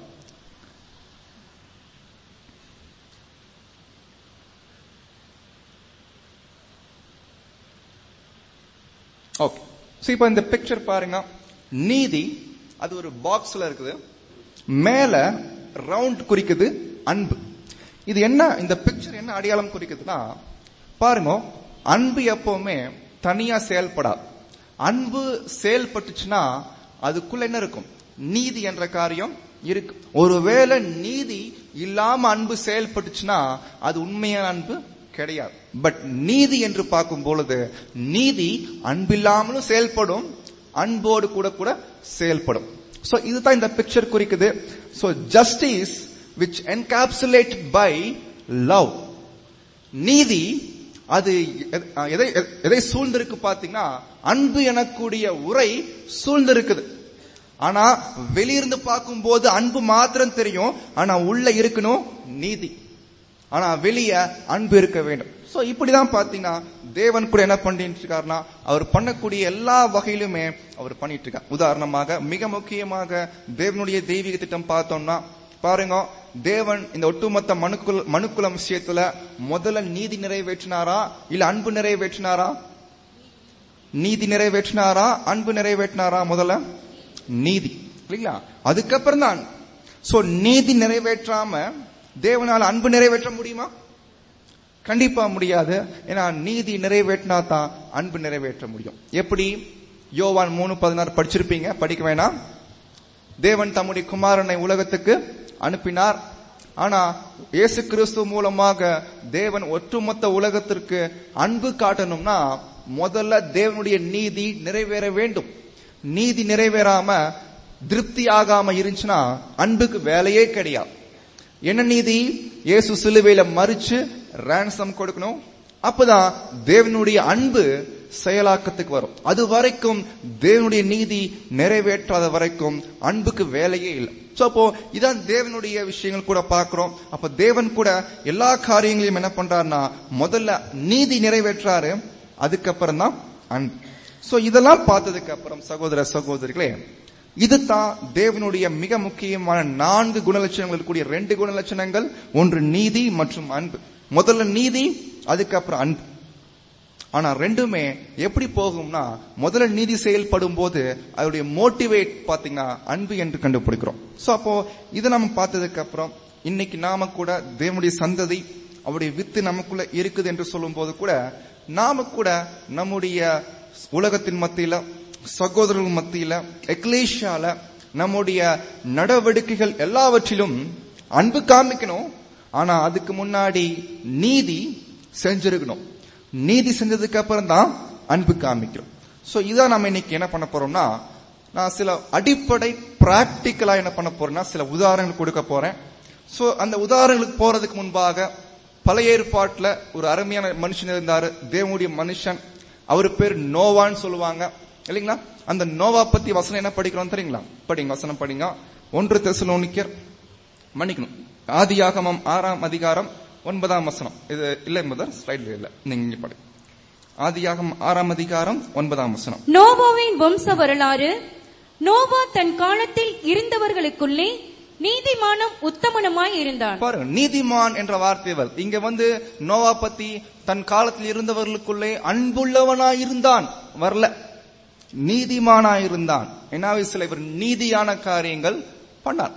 ஓகே ஸோ இப்போ இந்த பிக்சர் பாருங்க நீதி அது ஒரு பாக்ஸ்ல இருக்குது மேல ரவுண்ட் குறிக்குது அன்பு இது என்ன இந்த பிக்சர் என்ன அடையாளம் குறிக்குதுன்னா பாருங்க அன்பு எப்பவுமே தனியா செயல்படாது அன்பு செயல்பட்டுச்சுன்னா அதுக்குள்ள என்ன இருக்கும் நீதி என்ற காரியம் இருக்கு ஒருவேளை நீதி இல்லாம அன்பு செயல்பட்டுச்சுன்னா அது உண்மையான அன்பு கிடையாது பட் நீதி என்று பார்க்கும் பொழுது நீதி அன்பில்லாமலும் செயல்படும் அன்போடு கூட கூட செயல்படும் சோ இதுதான் இந்த பிக்சர் குறிக்குது so justice which encapsulate by love நீதி அது எ- எதை எதை சூழ்ந்திருக்கு பாத்தீங்கன்னா அன்பு எனக்கூடிய உரை சூழ்ந்திருக்குது ஆனா வெளியிருந்து பார்க்கும்போது அன்பு மாத்திரம் தெரியும் ஆனா உள்ள இருக்கணும் நீதி ஆனா வெளிய அன்பு இருக்க வேண்டும் சோ இப்படிதான் பாத்தீங்கன்னா தேவன் கூட என்ன பண்ணிட்டு இருக்காருன்னா அவர் பண்ணக்கூடிய எல்லா வகையிலுமே அவர் பண்ணிட்டு இருக்கார் உதாரணமாக மிக முக்கியமாக தேவனுடைய தெய்வீக திட்டம் பார்த்தோம்னா பாருங்க தேவன் இந்த ஒட்டுமொத்த மனுக்குல மனுக்குலம் விஷயத்துல முதல்ல நீதி நிறைவேற்றினாரா இல்ல அன்பு நிறைவேற்றினாரா நீதி நிறைவேற்றினாரா அன்பு நிறைவேற்றினாரா முதல்ல நீதி இல்லைங்களா அதுக்கப்புறம் தான் சோ நீதி நிறைவேற்றாம தேவனால அன்பு நிறைவேற்ற முடியுமா கண்டிப்பா முடியாது ஏன்னா நீதி நிறைவேற்றினா தான் அன்பு நிறைவேற்ற முடியும் எப்படி யோவான் மூணு பதினாறு படிச்சிருப்பீங்க படிக்க வேணாம் தேவன் தம்முடைய குமாரனை உலகத்துக்கு அனுப்பினார் ஆனா இயேசு கிறிஸ்து மூலமாக தேவன் ஒட்டுமொத்த உலகத்திற்கு அன்பு காட்டணும்னா முதல்ல தேவனுடைய நீதி நிறைவேற வேண்டும் நீதி நிறைவேறாம திருப்தி ஆகாம இருந்துச்சுன்னா அன்புக்கு வேலையே கிடையாது என்ன நீதி இயேசு சிலுவையில மறிச்சு ransom கொடுக்கணும் அப்பதான் தேவனுடைய அன்பு செயலாக்கத்துக்கு வரும் அது வரைக்கும் தேவனுடைய நீதி நிறைவேற்றாத வரைக்கும் அன்புக்கு வேலையே இல்லை சோ அப்போ இதான் தேவனுடைய விஷயங்கள் கூட பார்க்கிறோம் அப்ப தேவன் கூட எல்லா காரியங்களையும் என்ன பண்றாருன்னா முதல்ல நீதி நிறைவேற்றாரு அதுக்கப்புறம் தான் அன்பு சோ இதெல்லாம் பார்த்ததுக்கு அப்புறம் சகோதர சகோதரிகளே இதுதான் தேவனுடைய மிக முக்கியமான நான்கு குணலட்சணங்கள் கூடிய ரெண்டு குணலட்சணங்கள் ஒன்று நீதி மற்றும் அன்பு முதல்ல நீதி அதுக்கப்புறம் அன்பு ஆனா ரெண்டுமே எப்படி போகும்னா முதல்ல நீதி செயல்படும் போது அதோடைய மோட்டிவேட் பாத்தீங்கன்னா அன்பு என்று கண்டுபிடிக்கிறோம் சோ அப்போ இதை நம்ம பார்த்ததுக்கு அப்புறம் இன்னைக்கு நாம கூட தேவனுடைய சந்ததி அவருடைய வித்து நமக்குள்ள இருக்குது என்று சொல்லும் போது கூட நாம கூட நம்முடைய உலகத்தின் மத்தியில சகோதரர்கள் மத்தியில எக்லேஷியால நம்முடைய நடவடிக்கைகள் எல்லாவற்றிலும் அன்பு காமிக்கணும் ஆனா அதுக்கு முன்னாடி நீதி செஞ்சிருக்கணும் நீதி செஞ்சதுக்கு அப்புறம் தான் அன்பு காமிக்கிறோம் சோ இதான் நம்ம இன்னைக்கு என்ன பண்ண போறோம்னா நான் சில அடிப்படை பிராக்டிக்கலா என்ன பண்ண போறேன்னா சில உதாரணங்கள் கொடுக்க போறேன் சோ அந்த உதாரணங்களுக்கு போறதுக்கு முன்பாக பழைய ஏற்பாட்டுல ஒரு அருமையான மனுஷன் இருந்தாரு தேவனுடைய மனுஷன் அவர் பேர் நோவான்னு சொல்லுவாங்க இல்லைங்களா அந்த நோவா பத்தி வசனம் என்ன படிக்கிறோம் தெரியுங்களா படிங்க வசனம் படிங்க ஒன்று தெசலோனிக்கர் மன்னிக்கணும் ஆதியாகமம் ஆறாம் அதிகாரம் ஒன்பதாம் வசனம் இது இல்லை முதல் ஸ்லைட்ல இல்ல நீங்க இங்க படி ஆதியாகமம் ஆறாம் அதிகாரம் ஒன்பதாம் வசனம் நோவாவின் வம்ச வரலாறு நோவா தன் காலத்தில் இருந்தவர்களுக்குள்ளே நீதிமானும் உத்தமனுமாய் இருந்தான் பாருங்க நீதிமான் என்ற வார்த்தை வருது இங்க வந்து நோவா பத்தி தன் காலத்தில் இருந்தவர்களுக்குள்ளே அன்புள்ளவனாய் இருந்தான் வரல நீதிமானாய் இருந்தான் என்ன சில இவர் நீதியான காரியங்கள் பண்ணார்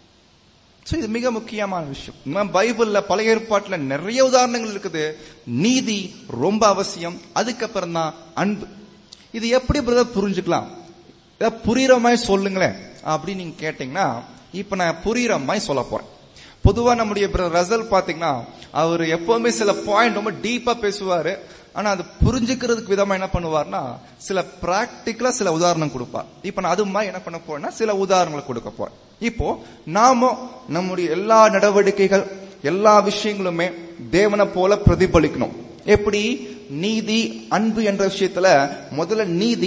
சோ இது மிக முக்கியமான விஷயம் நம்ம பைபிள்ல பழைய ஏற்பாட்டுல நிறைய உதாரணங்கள் இருக்குது நீதி ரொம்ப அவசியம் அதுக்கப்புறம் தான் அன்பு இது எப்படி பிரதர் புரிஞ்சுக்கலாம் இதை புரியுற மாதிரி சொல்லுங்களேன் அப்படின்னு நீங்க கேட்டீங்கன்னா இப்ப நான் புரியுற மாதிரி சொல்ல போறேன் பொதுவா நம்முடைய பிரதர் ரசல் பாத்தீங்கன்னா அவர் எப்பவுமே சில பாயிண்ட் ரொம்ப டீப்பா பேசுவாரு ஆனா அது புரிஞ்சுக்கிறதுக்கு விதமா என்ன பண்ணுவார்னா சில பிராக்டிக்கலா சில உதாரணம் கொடுப்பார் இப்ப நான் அது மாதிரி என்ன பண்ண போறேன்னா சில உதாரணங்களை கொடுக்க போறேன் இப்போ நாம நம்முடைய எல்லா நடவடிக்கைகள் எல்லா விஷயங்களுமே தேவனை போல பிரதிபலிக்கணும் எப்படி நீதி அன்பு என்ற விஷயத்துல முதல்ல நீதி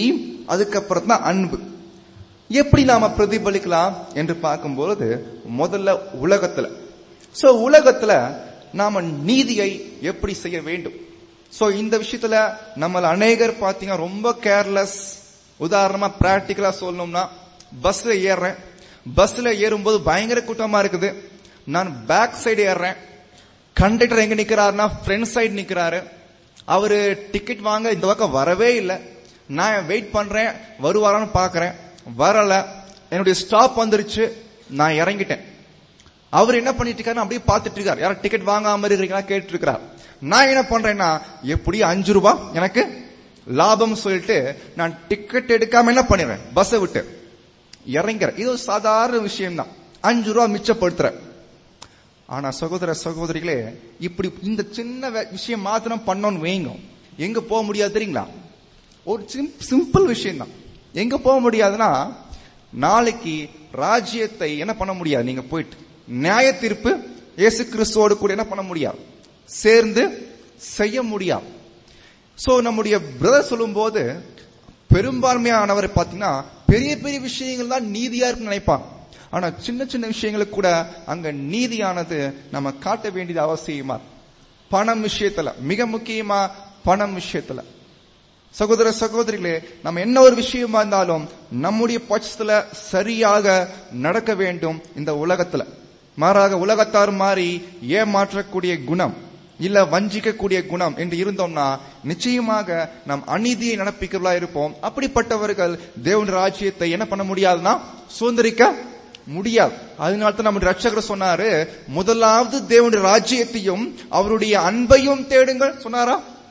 அதுக்கப்புறம் தான் அன்பு எப்படி நாம பிரதிபலிக்கலாம் என்று பார்க்கும்போது முதல்ல உலகத்துல சோ உலகத்துல நாம நீதியை எப்படி செய்ய வேண்டும் சோ இந்த விஷயத்துல நம்மள அநேகர் பாத்தீங்கன்னா ரொம்ப கேர்லெஸ் உதாரணமா பிராக்டிக்கலா சொல்லணும்னா பஸ்ல ஏறுறேன் பஸ்ல ஏறும்போது பயங்கர கூட்டமா இருக்குது நான் பேக் சைடு ஏறுறேன் கண்டக்டர் எங்க நிக்கிறாருன்னா ஃப்ரண்ட் சைடு நிக்கிறாரு அவரு டிக்கெட் வாங்க இந்த பக்கம் வரவே இல்லை நான் வெயிட் பண்றேன் வருவாரான்னு பாக்குறேன் வரல என்னுடைய ஸ்டாப் வந்துருச்சு நான் இறங்கிட்டேன் அவர் என்ன பண்ணிட்டு இருக்காரு அப்படியே பார்த்துட்டு இருக்காரு யாரும் டிக்கெட் வாங்காம இருக்கிறீங்களா கேட்டு இருக்கிறார் நான் என்ன பண்றேன்னா எப்படி அஞ்சு ரூபாய் எனக்கு லாபம் சொல்லிட்டு நான் டிக்கெட் எடுக்காம என்ன பண்ணிடுறேன் பஸ்ஸை விட்டு இறங்கிறேன் இது ஒரு சாதாரண விஷயம் தான் அஞ்சு ரூபா மிச்சப்படுத்துறேன் ஆனா சகோதர சகோதரிகளே இப்படி இந்த சின்ன வே- விஷயம் மாத்திரம் பண்ணோன்னு வைங்க எங்க போக முடியாது தெரியுங்களா ஒரு சிம்பிள் விஷயம் தான் எங்க போக முடியாதுன்னா நாளைக்கு ராஜ்யத்தை என்ன பண்ண முடியாது நீங்க போயிட்டு நியாய தீர்ப்பு இயேசு கிறிஸ்துவோடு கூட என்ன பண்ண முடியாது சேர்ந்து செய்ய முடியாது சோ நம்முடைய பிரதர் சொல்லும்போது பெரும்பான்மையானவர் பாத்தீங்கன்னா பெரிய பெரிய விஷயங்கள் தான் நீதியா இருக்குன்னு நினைப்பாங்க ஆனா சின்ன சின்ன விஷயங்களுக்கு கூட அங்க நீதியானது நம்ம காட்ட வேண்டியது அவசியமா இருக்கு. பணம் விஷயத்துல மிக முக்கியமா பணம் விஷயத்துல சகோதர சகோதரிகளே நம்ம என்ன ஒரு விஷயமா இருந்தாலும் நம்முடைய பட்சத்துல சரியாக நடக்க வேண்டும் இந்த உலகத்துல மாறாக உலகத்தார் மாறி ஏமாற்றக்கூடிய குணம் இல்ல வஞ்சிக்கக்கூடிய குணம் என்று இருந்தோம்னா நிச்சயமாக நாம் அநீதியை நடப்பிக்கிறவர்களா இருப்போம் அப்படிப்பட்டவர்கள் தேவன் ராஜ்யத்தை என்ன பண்ண முடியாதுன்னா சுதந்திரிக்க முடியாது அதனால தான் நம்முடைய ரட்சகர் சொன்னாரு முதலாவது தேவனுடைய ராஜ்யத்தையும் அவருடைய அன்பையும் தேடுங்கள் சொன்னாரா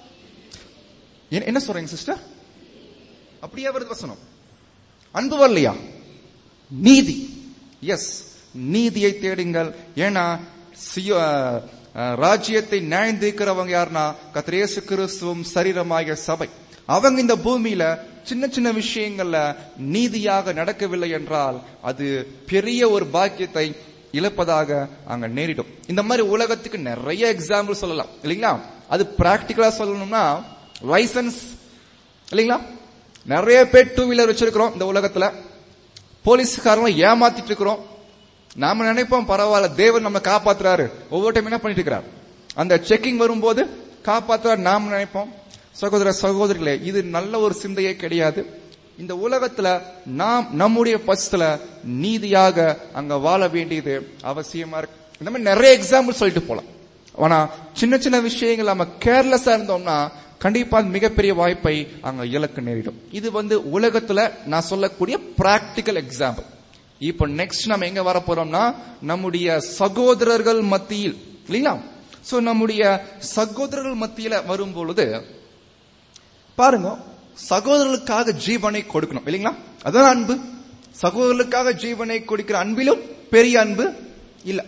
என்ன- என்ன சொல்றீங்க சிஸ்டர் அப்படியே வருது வசனம் அன்பு வரலையா நீதி எஸ் நீதியை தேடுங்கள் ஏன்னா சியோ- அஹ், அஹ், ராஜ்யத்தை நியாயந்திருக்கிறவங்க யாருன்னா கத்திரேசு கிறிஸ்துவும் சரீரமாகிய சபை அவங்க இந்த பூமியில சின்ன சின்ன விஷயங்கள்ல நீதியாக நடக்கவில்லை என்றால் அது பெரிய ஒரு பாக்கியத்தை இழப்பதாக அங்க நேரிடும் இந்த மாதிரி உலகத்துக்கு நிறைய எக்ஸாம்பிள் சொல்லலாம் இல்லைங்களா அது பிராக்டிக்கலா சொல்லணும்னா லைசன்ஸ் இல்லைங்களா நிறைய பேர் டூ வீலர் வச்சிருக்கிறோம் இந்த உலகத்துல போலீஸ்காரங்க ஏமாத்திட்டு இருக்கிறோம் நாம நினைப்போம் பரவாயில்ல தேவன் நம்ம காப்பாத்துறாரு ஒவ்வொரு டைம் என்ன பண்ணிட்டு இருக்கிறார் அந்த செக்கிங் வரும்போது காப்பாத்துறாரு நாம நினைப்போம் சகோதர சகோதரிகளே இது நல்ல ஒரு சிந்தையே கிடையாது இந்த உலகத்துல நாம் நம்முடைய பட்சத்துல நீதியாக அங்க வாழ வேண்டியது அவசியமா இருக்கு இந்த மாதிரி நிறைய எக்ஸாம்பிள் சொல்லிட்டு போலாம் ஆனா சின்ன சின்ன விஷயங்கள் நம்ம கேர்லெஸ்ஸா இருந்தோம்னா கண்டிப்பா அது மிகப்பெரிய வாய்ப்பை அங்க இலக்கு நேரிடும் இது வந்து உலகத்துல நான் சொல்லக்கூடிய பிராக்டிக்கல் எக்ஸாம்பிள் இப்ப நெக்ஸ்ட் நம்ம எங்க வர போறோம்னா நம்முடைய சகோதரர்கள் மத்தியில் இல்லைங்களா சோ நம்முடைய சகோதரர்கள் மத்தியில வரும் பொழுது பாருங்க சகோதரர்களுக்காக ஜீவனை கொடுக்கணும் இல்லைங்களா அதான் அன்பு சகோதரர்களுக்காக ஜீவனை கொடுக்கிற அன்பிலும் பெரிய அன்பு இல்ல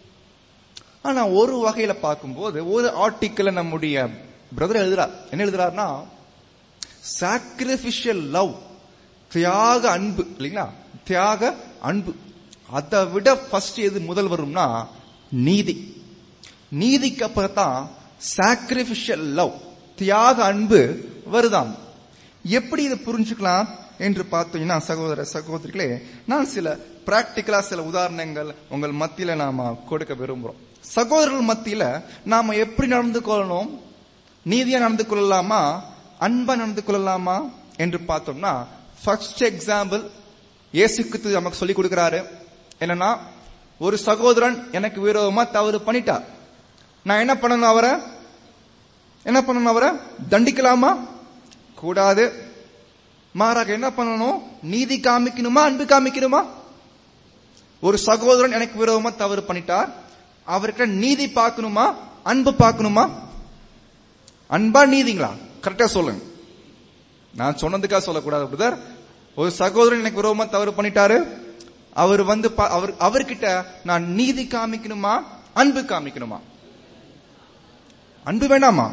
ஆனா ஒரு வகையில பார்க்கும்போது ஒரு ஆர்டிக்கல நம்முடைய பிரதர் எழுதுறார் என்ன எழுதுறாருன்னா சாக்ரிபிஷியல் லவ் தியாக அன்பு இல்லைங்களா தியாக அன்பு அதை விட ஃபர்ஸ்ட் எது முதல் வரும்னா நீதி நீதிக்கு அப்புறம் தான் சாக்ரிபிஷியல் லவ் தியாக அன்பு வருதாம் எப்படி இதை புரிஞ்சுக்கலாம் என்று பார்த்தீங்கன்னா சகோதர சகோதரிகளே நான் சில பிராக்டிக்கலா சில உதாரணங்கள் உங்கள் மத்தியில நாம கொடுக்க விரும்புறோம் சகோதரர்கள் மத்தியில நாம எப்படி நடந்து கொள்ளணும் நீதியா நடந்து கொள்ளலாமா அன்பா நடந்து கொள்ளலாமா என்று பார்த்தோம்னா ஃபர்ஸ்ட் எக்ஸாம்பிள் இயேசு கிறிஸ்து நமக்கு சொல்லி கொடுக்கிறாரு என்னன்னா ஒரு சகோதரன் எனக்கு விரோதமா தவறு பண்ணிட்டார் நான் என்ன பண்ணணும் அவரை என்ன பண்ணணும் அவரை தண்டிக்கலாமா கூடாது மாறாக என்ன பண்ணணும் நீதி காமிக்கணுமா அன்பு காமிக்கணுமா ஒரு சகோதரன் எனக்கு விரோதமா தவறு பண்ணிட்டார் அவர்கிட்ட நீதி பார்க்கணுமா அன்பு பார்க்கணுமா அன்பா நீதிங்களா கரெக்டா சொல்லுங்க நான் சொன்னதுக்காக சொல்லக்கூடாது பிரதர் ஒரு சகோதரன் எனக்கு விரோதமா தவறு பண்ணிட்டாரு அவர் வந்து பா- அவர் அவர்கிட்ட நான் நீதி காமிக்கணுமா அன்பு காமிக்கணுமா அன்பு வேண்டாமா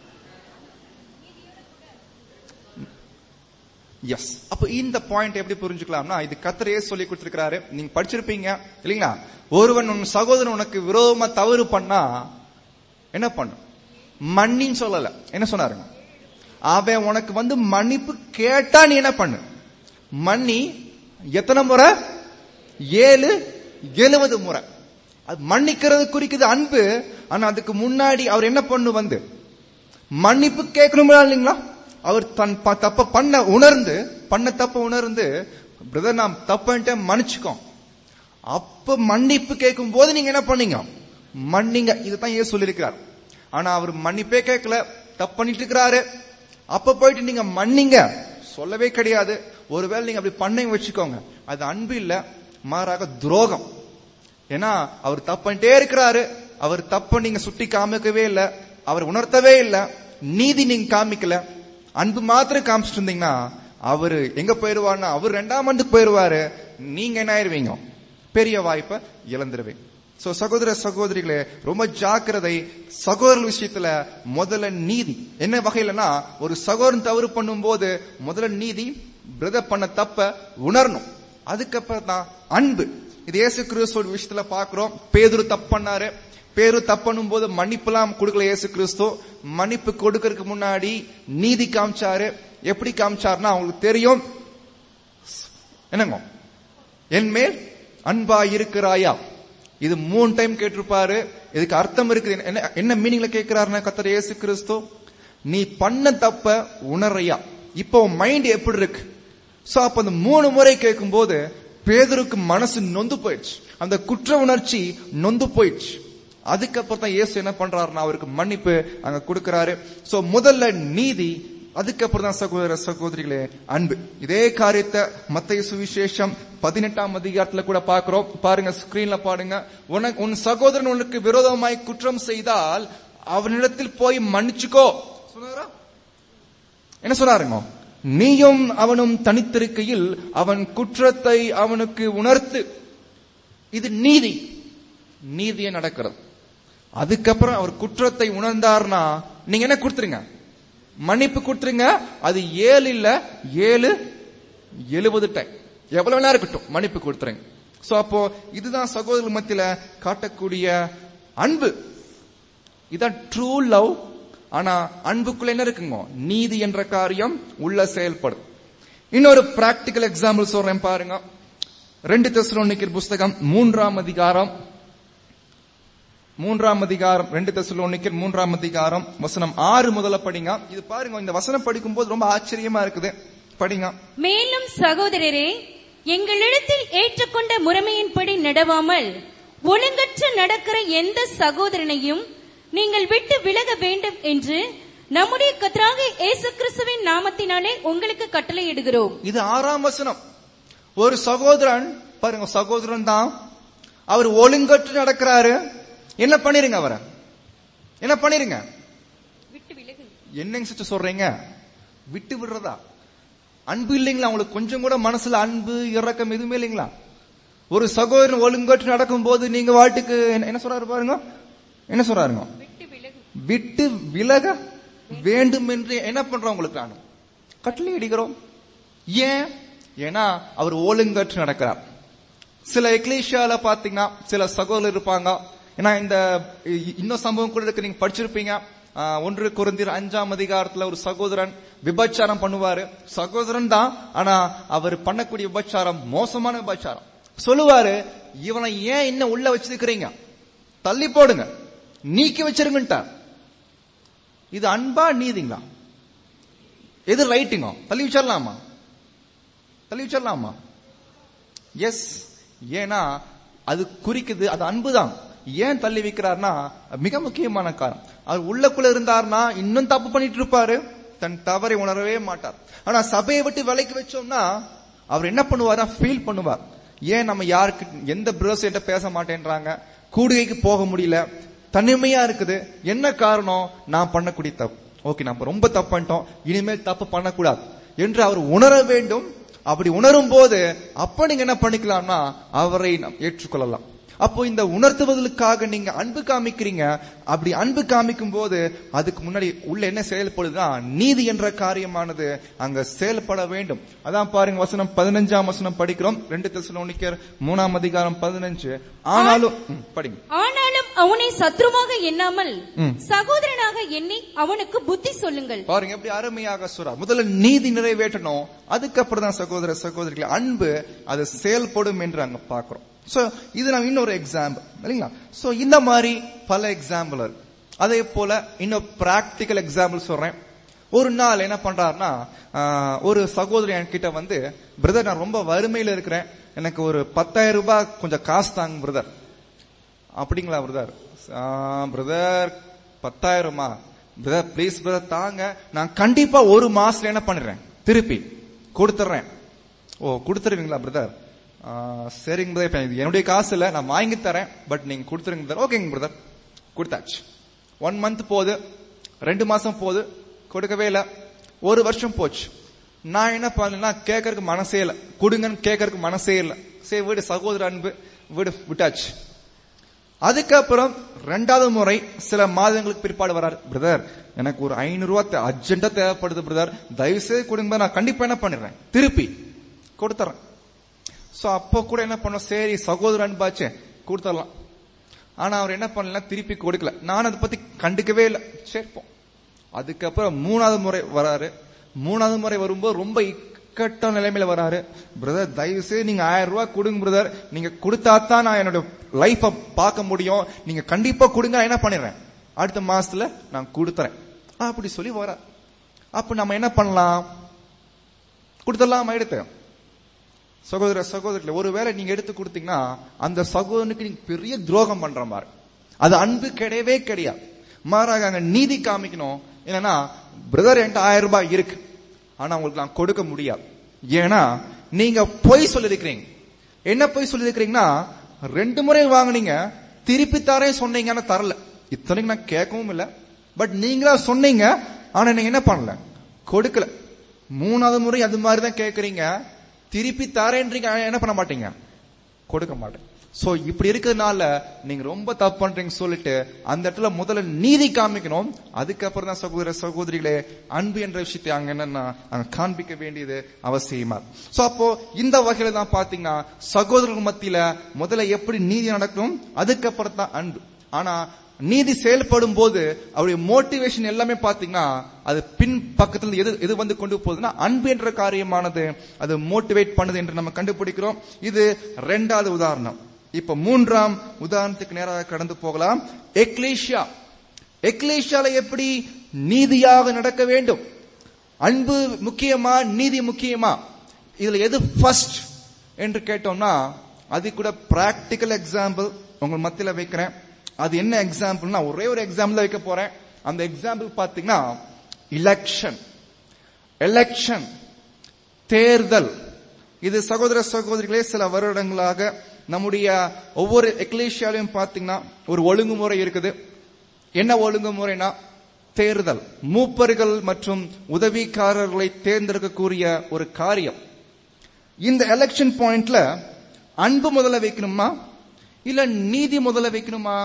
எஸ் அப்ப இந்த பாயிண்ட் எப்படி புரிஞ்சுக்கலாம்னா இது கத்தரையே சொல்லி கொடுத்திருக்கிறாரு நீங்க படிச்சிருப்பீங்க இல்லைங்களா ஒருவன் உன் சகோதரன் உனக்கு விரோதமா தவறு பண்ணா என்ன பண்ணும் மன்னின்னு சொல்லல என்ன சொன்னாருங்க அவன் உனக்கு வந்து மன்னிப்பு கேட்டா நீ என்ன பண்ணு மன்னி எத்தனை முறை ஏழு எழுபது முறை அது மன்னிக்கிறது குறிக்குது அன்பு ஆனா அதுக்கு முன்னாடி அவர் என்ன பண்ணு வந்து மன்னிப்பு கேட்கணுமா இல்லைங்களா அவர் தன் ப- தப்ப பண்ண உணர்ந்து பண்ண தப்ப உணர்ந்து பிரதர் நான் தப்புன்ட்டு மன்னிச்சுக்கோ அப்ப மன்னிப்பு கேட்கும் போது நீங்க என்ன பண்ணீங்க மன்னிங்க இதுதான் ஏன் சொல்லியிருக்கிறார் ஆனா அவர் மன்னிப்பே கேட்கல தப்பு பண்ணிட்டு இருக்கிறாரு அப்ப போயிட்டு நீங்க மன்னிங்க சொல்லவே கிடையாது ஒருவேளை நீங்க அப்படி பண்ணீங்க வச்சுக்கோங்க அது அன்பு இல்ல மாறாக துரோகம் ஏன்னா அவர் தப்பு பண்ணிட்டே இருக்கிறாரு அவர் தப்ப நீங்க சுட்டி காமிக்கவே இல்ல அவர் உணர்த்தவே இல்ல நீதி நீங்க காமிக்கல அன்பு மாத்திரம் காமிச்சிட்டு இருந்தீங்கன்னா அவரு எங்க போயிருவாருன்னா அவர் ரெண்டாம் ஆண்டுக்கு போயிருவாரு நீங்க என்ன ஆயிருவீங்க பெரிய வாய்ப்பை இழந்துருவீங்க சோ சகோதர சகோதரிகளே ரொம்ப ஜாக்கிரதை சகோதரர் விஷயத்துல முதல்ல நீதி என்ன வகையிலனா ஒரு சகோதரன் தவறு பண்ணும்போது முதல்ல நீதி பிரதர் பண்ண தப்ப உணரணும் அதுக்கப்புறம் தான் அன்பு இது இயேசு கிறிஸ்துவோட விஷயத்துல பாக்குறோம் பேதுரு தப்பு பண்ணாரு பேரு தப்பண்ணும் போது மன்னிப்புலாம் கொடுக்கல இயேசு கிறிஸ்து மன்னிப்பு கொடுக்கறதுக்கு முன்னாடி நீதி காமிச்சாரு எப்படி காமிச்சாருன்னா அவங்களுக்கு தெரியும் என்னங்க என் மேல் அன்பா இருக்கிறாயா இது மூணு டைம் கேட்டிருப்பாரு இதுக்கு அர்த்தம் இருக்குது என்ன என்ன மீனிங்ல கேட்கிறாருன்னா கத்தர் இயேசு கிறிஸ்து நீ பண்ண தப்ப உணர்றியா இப்போ மைண்ட் எப்படி இருக்கு சோ அப்ப அந்த மூணு முறை கேட்கும் போது பேதருக்கு மனசு நொந்து போயிடுச்சு அந்த குற்ற உணர்ச்சி நொந்து போயிடுச்சு அதுக்கப்புறம் தான் இயேசு என்ன பண்றாருன்னா அவருக்கு மன்னிப்பு அங்க கொடுக்கறாரு சோ முதல்ல நீதி அதுக்கப்புறம் தான் சகோதர சகோதரிகளே அன்பு இதே காரியத்தை மத்திய சுவிசேஷம் பதினெட்டாம் அதிகாரத்துல கூட பாக்குறோம் பாருங்க ஸ்கிரீன்ல பாருங்க உனக்கு உன் சகோதரன் உனக்கு விரோதமாய் குற்றம் செய்தால் அவனிடத்தில் போய் மன்னிச்சுக்கோ சொன்னாரா என்ன சொன்னாருங்க நீயும் அவனும் தனித்திருக்கையில் அவன் குற்றத்தை அவனுக்கு உணர்த்து இது நீதி நீதியே நடக்கிறது அதுக்கப்புறம் அவர் குற்றத்தை உணர்ந்தார்னா நீங்க என்ன கொடுத்துருங்க மன்னிப்பு கொடுத்துருங்க அது ஏழு இல்ல ஏழு எழுபது டைம் எவ்வளவு வேணா இருக்கட்டும் மன்னிப்பு கொடுத்துருங்க சோ அப்போ இதுதான் சகோதரர் மத்தியில காட்டக்கூடிய அன்பு இதான் ட்ரூ லவ் ஆனா அன்புக்குள்ள என்ன இருக்குங்க நீதி என்ற காரியம் உள்ள செயல்படும் இன்னொரு பிராக்டிக்கல் எக்ஸாம்பிள் சொல்றேன் பாருங்க ரெண்டு தெசலோனிக்கர் புஸ்தகம் மூன்றாம் அதிகாரம் மூன்றாம் அதிகாரம் ரெண்டு தெசலோனிக்கர் மூன்றாம் அதிகாரம் வசனம் ஆறு முதல்ல படிங்க இது பாருங்க இந்த வசனம் படிக்கும்போது ரொம்ப ஆச்சரியமா இருக்குது படிங்க மேலும் சகோதரரே எங்களிடத்தில் ஏற்றுக்கொண்ட முறைமையின்படி நடவாமல் ஒழுங்கற்று நடக்கிற எந்த சகோதரனையும் நீங்கள் விட்டு விலக வேண்டும் என்று நம்முடைய கத்தராக இயேசு கிறிஸ்துவின் நாமத்தினாலே உங்களுக்கு கட்டளையிடுகிறோம் இது ஆறாம் வசனம் ஒரு சகோதரன் பாருங்க சகோதரன் தான் அவர் ஒழுங்கற்று நடக்கிறாரு என்ன பண்ணிருங்க அவரை என்ன பண்ணிருங்க என்னங்க சிஸ்டர் சொல்றீங்க விட்டு விடுறதா அன்பு இல்லைங்களா உங்களுக்கு கொஞ்சம் கூட மனசுல அன்பு இறக்கம் எதுவுமே இல்லைங்களா ஒரு சகோதரன் ஒழுங்கற்று நடக்கும் போது நீங்க வாட்டுக்கு என்ன- என்ன சொல்றாரு பாருங்க என்ன சொல்றாருங்க விட்டு விலக வேண்டும் என்று என்ன பண்றோம் உங்களுக்கு நான் கட்டளை இடிக்கிறோம் ஏன் ஏன்னா அவர் ஒழுங்கற்று நடக்கிறார் சில எக்லேஷியால பாத்தீங்கன்னா சில சகோதரர் இருப்பாங்க ஏன்னா இந்த இ- இன்னும் சம்பவம் கூட இருக்கு நீங்க படிச்சிருப்பீங்க ஆ, ஒன்று குருந்திர் அஞ்சாம் அதிகாரத்துல ஒரு சகோதரன் விபச்சாரம் பண்ணுவாரு சகோதரன் தான் ஆனா அவர் பண்ணக்கூடிய விபச்சாரம் மோசமான விபச்சாரம் சொல்லுவாரு இவனை ஏன் இன்னும் உள்ள வச்சிருக்கிறீங்க தள்ளி போடுங்க நீக்கி வச்சிருங்கட்டார் இது அன்பா நீதிங்களா எது ரைட்டுங்க தள்ளி வச்சிடலாமா தள்ளி வச்சிடலாமா எஸ் ஏன்னா அது குறிக்குது அது அன்புதான் ஏன் தள்ளி வைக்கிறார்னா மிக முக்கியமான காரணம் அவர் உள்ளக்குள்ள இருந்தார்னா இன்னும் தப்பு பண்ணிட்டு இருப்பாரு தன் தவறை உணரவே மாட்டார் ஆனா சபையை விட்டு விலைக்கு வச்சோம்னா அவர் என்ன பண்ணுவாரா ஃபீல் பண்ணுவார் ஏன் நம்ம யாருக்கு எந்த பிரதர்ஸ் என்கிட்ட பேச மாட்டேன்றாங்க கூடுகைக்கு போக முடியல தனிமையா இருக்குது என்ன காரணம் நான் பண்ணக்கூடிய தப்பு ஓகே நம்ம ரொம்ப தப்பு பண்ணிட்டோம் இனிமேல் தப்பு பண்ணக்கூடாது என்று அவர் உணர வேண்டும் அப்படி உணரும் போது அப்ப நீங்க என்ன பண்ணிக்கலாம்னா அவரை நாம் ஏற்றுக்கொள்ளலாம் அப்போ இந்த உணர்த்துவதற்காக நீங்க அன்பு காமிக்கிறீங்க அப்படி அன்பு காமிக்கும் போது அதுக்கு முன்னாடி உள்ள என்ன செயல்படுதுன்னா நீதி என்ற காரியமானது அங்க செயல்பட வேண்டும் அதான் பாருங்க வசனம் பதினஞ்சாம் வசனம் படிக்கிறோம் ரெண்டு தெசலோனிக்கர் மூணாம் அதிகாரம் பதினஞ்சு ஆனாலும் ம், படிங்க ஆனாலும் அவனை சத்ருவாக எண்ணாமல் ம். சகோதரனாக எண்ணி அவனுக்கு புத்தி சொல்லுங்கள் பாருங்க எப்படி அருமையாக சொல்றா முதல்ல நீதி நிறைவேற்றணும் அதுக்கப்புறம் தான் சகோதர சகோதரிகளை அன்பு அது செயல்படும் என்று அங்க பாக்குறோம் சோ இது நான் இன்னொரு எக்ஸாம்பிள் இல்லைங்களா சோ இந்த மாதிரி பல எக்ஸாம்பிள் இருக்கு அதே போல இன்னும் பிராக்டிக்கல் எக்ஸாம்பிள் சொல்றேன் ஒரு நாள் என்ன பண்றாருன்னா ஆஹ், ஒரு சகோதரி என்கிட்ட வந்து பிரதர் நான் ரொம்ப வறுமையில இருக்கிறேன் எனக்கு ஒரு பத்தாயிரம் ரூபாய் கொஞ்சம் காசு தாங்க பிரதர் அப்படிங்களா பிரதர் பிரதர் பத்தாயிரமா பிரதர் ப்ளீஸ் பிரதர் தாங்க நான் கண்டிப்பா ஒரு மாசத்துல என்ன பண்ணிடுறேன் திருப்பி கொடுத்துட்றேன் ஓ கொடுத்துருவீங்களா பிரதர் சரிங்க பிரதர் இப்ப இது என்னுடைய காசு இல்ல நான் வாங்கி தரேன் பட் நீங்க கொடுத்துருங்க பிரதர் ஓகேங்க பிரதர் கொடுத்தாச்சு ஒன் மந்த் போகுது ரெண்டு மாசம் போகுது கொடுக்கவே இல்ல ஒரு வருஷம் போச்சு நான் என்ன பண்ணேன்னா கேட்கறதுக்கு மனசே இல்ல கொடுங்கன்னு கேட்கறதுக்கு மனசே இல்ல சரி வீடு சகோதர அன்பு வீடு விட்டாச்சு அதுக்கப்புறம் ரெண்டாவது முறை சில மாதங்களுக்கு பிற்பாடு வராரு பிரதர் எனக்கு ஒரு ஐநூறு ரூபாய் அர்ஜென்ட்டா தேவைப்படுது பிரதர் தயவு செய்து கொடுங்க நான் கண்டிப்பா என்ன பண்ணிடுறேன் திருப்பி கொடுத்துறேன் சோ அப்போ கூட என்ன பண்ணோம் சரி சகோதர அன்பாச்சே கொடுத்துடலாம் ஆனா அவர் என்ன பண்ணல திருப்பி கொடுக்கல நான் அதை பத்தி கண்டுக்கவே இல்லை சரி போ அதுக்கப்புறம் மூணாவது முறை வராரு மூணாவது முறை வரும்போது ரொம்ப இக்கட்ட நிலைமையில வராரு பிரதர் தயவு செய்து நீங்க ஆயிரம் ரூபாய் கொடுங்க பிரதர் நீங்க கொடுத்தா தான் நான் என்னோட லைஃப பார்க்க முடியும் நீங்க கண்டிப்பா கொடுங்க நான் என்ன பண்ணிடுறேன் அடுத்த மாசத்துல நான் கொடுத்துறேன் அப்படி சொல்லி வர அப்ப நம்ம என்ன பண்ணலாம் கொடுத்துடலாம் எடுத்து சகோதர சகோதரிகள ஒருவேளை நீங்க எடுத்து கொடுத்தீங்கன்னா அந்த சகோதரனுக்கு நீங்க பெரிய துரோகம் பண்ற மாதிரி அது அன்பு கிடையவே கிடையாது மாறாக அங்க நீதி காமிக்கணும் என்னன்னா பிரதர் என்கிட்ட ஆயிரம் ரூபாய் இருக்கு ஆனா உங்களுக்கு நான் கொடுக்க முடியாது ஏன்னா நீங்க பொய் சொல்லிருக்கிறீங்க என்ன பொய் சொல்லிருக்கிறீங்கன்னா ரெண்டு முறை வாங்குனீங்க திருப்பி தரேன் சொன்னீங்கன்னா தரல இத்தனைக்கு நான் கேட்கவும் இல்லை பட் நீங்களா சொன்னீங்க ஆனா நீங்க என்ன பண்ணல கொடுக்கல மூணாவது முறை அது மாதிரி தான் கேக்குறீங்க திருப்பி தரேன்றீங்க ஆனா என்ன பண்ண மாட்டீங்க கொடுக்க மாட்டேன் சோ இப்படி இருக்கிறதுனால நீங்க ரொம்ப தப்பு பண்றீங்க சொல்லிட்டு அந்த இடத்துல முதல்ல நீதி காமிக்கணும் அதுக்கப்புறம் தான் சகோதர சகோதரிகளே அன்பு என்ற விஷயத்தை அங்க என்னன்னா அங்க காண்பிக்க வேண்டியது அவசியமா சோ அப்போ இந்த வகையில தான் பாத்தீங்கன்னா சகோதரர்கள் மத்தியில முதல்ல எப்படி நீதி நடக்கும் அதுக்கப்புறம் தான் அன்பு ஆனா நீதி செயல்படும் போது அவருடைய மோட்டிவேஷன் எல்லாமே பாத்தீங்கன்னா அது பின் பக்கத்துல எது எது வந்து கொண்டு போகுதுன்னா அன்பு என்ற காரியமானது அது மோட்டிவேட் பண்ணுது என்று நம்ம கண்டுபிடிக்கிறோம் இது ரெண்டாவது உதாரணம் இப்ப மூன்றாம் உதாரணத்துக்கு நேராக கடந்து போகலாம் எக்லேஷியா எக்லேஷியால எப்படி நீதியாக நடக்க வேண்டும் அன்பு முக்கியமா நீதி முக்கியமா இதுல எது ஃபர்ஸ்ட் என்று கேட்டோம்னா அது கூட பிராக்டிக்கல் எக்ஸாம்பிள் உங்க மத்தியில வைக்கிறேன் அது என்ன எக்ஸாம்பிள்னா ஒரே ஒரு எக்ஸாம்பிள் வைக்க போறேன் அந்த எக்ஸாம்பிள் பாத்தீங்கன்னா எலெக்ஷன் எலெக்ஷன் தேர்தல் இது சகோதர சகோதரிகளே சில வருடங்களாக நம்முடைய ஒவ்வொரு எக்லேஷியாலையும் பாத்தீங்கன்னா ஒரு ஒழுங்குமுறை இருக்குது என்ன ஒழுங்குமுறைனா தேர்தல் மூப்பர்கள் மற்றும் உதவிக்காரர்களை தேர்ந்தெடுக்கக்கூடிய ஒரு காரியம் இந்த எலெக்ஷன் பாயிண்ட்ல அன்பு முதல்ல வைக்கணுமா இல்ல நீதி முதல்ல வைக்கணுமா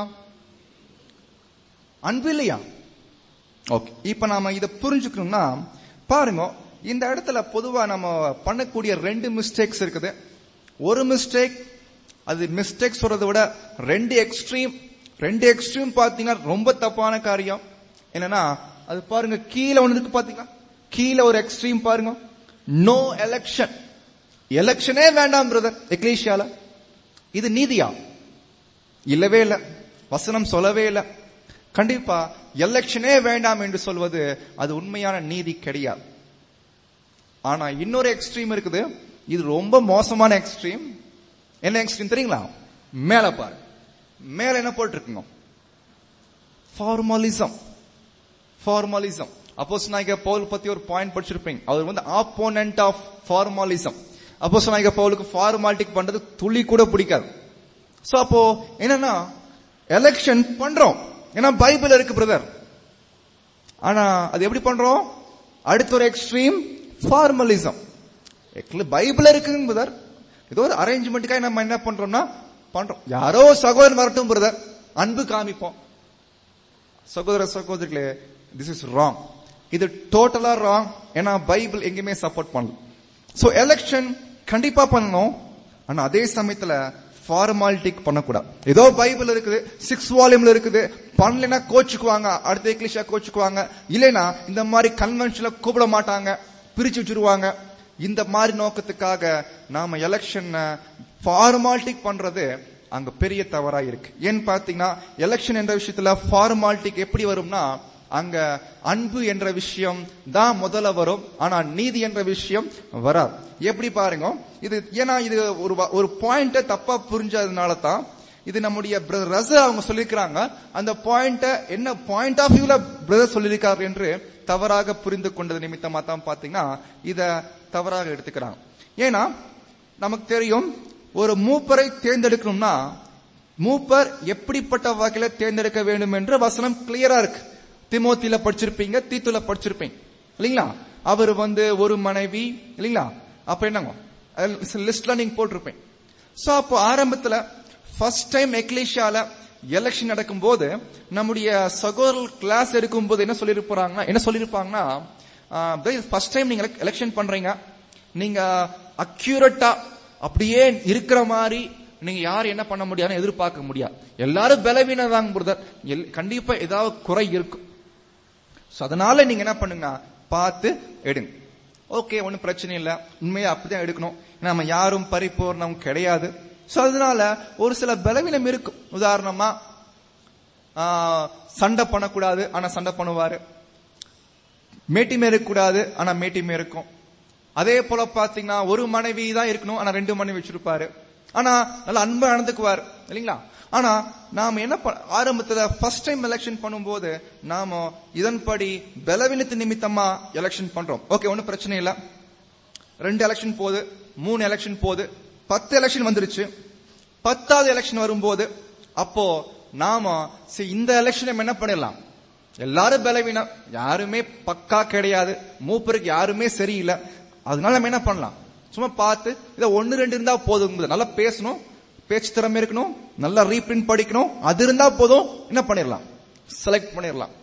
அன்பு இல்லையா ஓகே இப்ப நாம இத புரிஞ்சுக்கணும்னா பாருங்க இந்த இடத்துல பொதுவா நம்ம பண்ணக்கூடிய ரெண்டு மிஸ்டேக்ஸ் இருக்குது ஒரு மிஸ்டேக் அது மிஸ்டேக் சொல்றதை விட ரெண்டு எக்ஸ்ட்ரீம் ரெண்டு எக்ஸ்ட்ரீம் பாத்தீங்கன்னா ரொம்ப தப்பான காரியம் என்னன்னா அது பாருங்க கீழே ஒண்ணு இருக்கு பாத்தீங்களா கீழே ஒரு எக்ஸ்ட்ரீம் பாருங்க நோ எலெக்ஷன் எலெக்ஷனே வேண்டாம் பிரதர் எக்லீஷியால இது நீதியா இல்லவே இல்ல வசனம் சொல்லவே இல்ல கண்டிப்பா எலெக்ஷனே வேண்டாம் என்று சொல்வது அது உண்மையான நீதி கிடையாது ஆனா இன்னொரு எக்ஸ்ட்ரீம் இருக்குது இது ரொம்ப மோசமான எக்ஸ்ட்ரீம் என்ன எக்ஸ்ட்ரீம் தெரியுங்களா மேல பாரு மேல என்ன போட்டிருக்குங்க ஃபார்மலிசம் ஃபார்மலிசம் அப்போஸ் நாயக பவுல் பத்தி ஒரு பாயிண்ட் படிச்சிருப்பீங்க அவர் வந்து ஆப்போனன்ட் ஆஃப் ஃபார்மாலிசம் அப்போஸ் நாயக பவுலுக்கு ஃபார்மாலிட்டிக் பண்றது துளி கூட பிடிக்காது சோ அப்போ என்னன்னா எலெக்ஷன் பண்றோம் ஏன்னா பைபிள் இருக்கு பிரதர் ஆனா அது எப்படி பண்றோம் அடுத்த ஒரு எக்ஸ்ட்ரீம் ஃபார்மலிசம் பைபிள் இருக்குங்க பிரதர் ஏதோ ஒரு அரேஞ்ச்மெண்ட்டுக்காக நம்ம என்ன பண்றோம்னா பண்றோம் யாரோ சகோதரன் வரட்டும் பிரதர் அன்பு காமிப்போம் சகோதர சகோதரிகளே திஸ் இஸ் ராங் இது டோட்டலா ராங் ஏன்னா பைபிள் எங்கேயுமே சப்போர்ட் பண்ணல சோ எலெக்ஷன் கண்டிப்பா பண்ணணும் ஆனா அதே சமயத்துல ஃபார்மாலிட்டிக் பண்ணக்கூடாது ஏதோ பைபிள் இருக்குது சிக்ஸ் வால்யூம்ல இருக்குது பண்ணலைன்னா கோச்சுக்குவாங்க அடுத்த இங்கிலீஷா கோச்சுக்குவாங்க இல்லைன்னா இந்த மாதிரி கன்வென்ஷன்ல கூப்பிட மாட்டாங்க பிரிச்சு வச்சிருவாங்க இந்த மாதிரி நோக்கத்துக்காக நாம எலெக்ஷன் ஃபார்மாலிட்டிக் பண்றது அங்க பெரிய தவறா இருக்கு ஏன்னு பாத்தீங்கன்னா எலெக்ஷன் என்ற விஷயத்துல ஃபார்மாலிட்டிக்கு எப்படி வரும்னா அங்க அன்பு என்ற விஷயம் தான் முதல்ல வரும் ஆனா நீதி என்ற விஷயம் வராது எப்படி பாருங்க இது ஏன்னா இது ஒரு வ- ஒரு பாயிண்ட தப்பா புரிஞ்சதுனால தான் இது நம்முடைய பிரதர் ரச அவங்க சொல்லியிருக்கிறாங்க அந்த பாயிண்ட என்ன பாயிண்ட் ஆஃப் வியூல பிரதர் சொல்லியிருக்காரு என்று தவறாக புரிந்து கொண்டது நிமித்தமா தான் பாத்தீங்கன்னா இத தவறாக எடுத்துக்கிறாங்க ஏன்னா நமக்கு தெரியும் ஒரு மூப்பரை தேர்ந்தெடுக்கணும்னா மூப்பர் எப்படிப்பட்ட வகையில தேர்ந்தெடுக்க வேண்டும் என்று வசனம் கிளியரா இருக்கு திமோத்தில படிச்சிருப்பீங்க தீத்துல படிச்சிருப்பீங்க இல்லைங்களா அவர் வந்து ஒரு மனைவி இல்லைங்களா அப்ப என்னங்க லிஸ்ட்ல நீங்க போட்டிருப்பேன் சோ அப்போ ஆரம்பத்துல ஃபர்ஸ்ட் டைம் எக்லேஷியால எலெக்ஷன் நடக்கும் போது நம்முடைய சகோதரர் கிளாஸ் எடுக்கும் போது என்ன சொல்லிருப்பாங்கன்னா என்ன சொல்லிருப்பாங்கன்னா ஃபர்ஸ்ட் டைம் நீங்க எலெக்ஷன் பண்றீங்க நீங்க அக்யூரட்டா அப்படியே இருக்கிற மாதிரி நீங்க யார் என்ன பண்ண முடியாதுன்னு எதிர்பார்க்க முடியாது எல்லாரும் பலவீனதாங்க பிரதர் கண்டிப்பா ஏதாவது குறை இருக்கும் சோ அதனால நீங்க என்ன பண்ணுங்க பார்த்து எடுங்க ஓகே ஒன்னும் பிரச்சனை இல்ல உண்மையா அப்படிதான் எடுக்கணும் ஏன்னா நம்ம யாரும் பரிபூர்ணம் கிடையாது சோ அதனால ஒரு சில பலவீனம் இருக்கும் உதாரணமா ஆ, சண்டை பண்ணக்கூடாது ஆனா சண்டை பண்ணுவாரு மேட்டிமே இருக்கக்கூடாது ஆனா மேட்டிமே இருக்கும் அதே போல பாத்தீங்கன்னா ஒரு மனைவி தான் இருக்கணும் ஆனா ரெண்டு மனைவி வச்சிருப்பாரு ஆனா நல்ல அன்பா நடந்துக்குவார் இல்லைங்களா ஆனா நாம என்ன ப- ஆரம்பத்துல ஃபர்ஸ்ட் டைம் எலெக்ஷன் பண்ணும்போது நாம இதன்படி பலவீனத்து நிமித்தமா எலெக்ஷன் பண்றோம் ஓகே ஒன்னும் பிரச்சனை இல்ல ரெண்டு எலெக்ஷன் போகுது மூணு எலெக்ஷன் போகுது பத்து எலெக்ஷன் வந்துருச்சு பத்தாவது எலெக்ஷன் வரும்போது அப்போ நாம சரி, இந்த எலெக்ஷன் நம்ம என்ன பண்ணிடலாம் எல்லாரும் பலவீனம் யாருமே பக்கா கிடையாது மூப்பருக்கு யாருமே சரியில்லை அதனால நம்ம என்ன பண்ணலாம் சும்மா பார்த்து இத ஒன்னு ரெண்டு இருந்தா போதும் நல்லா பேசணும் பேச்சு திறமை இருக்கணும் நல்லா ரீப்ரிண்ட் படிக்கணும் அது இருந்தா போதும் என்ன பண்ணிடலாம் செலக்ட் பண்ணிடலாம்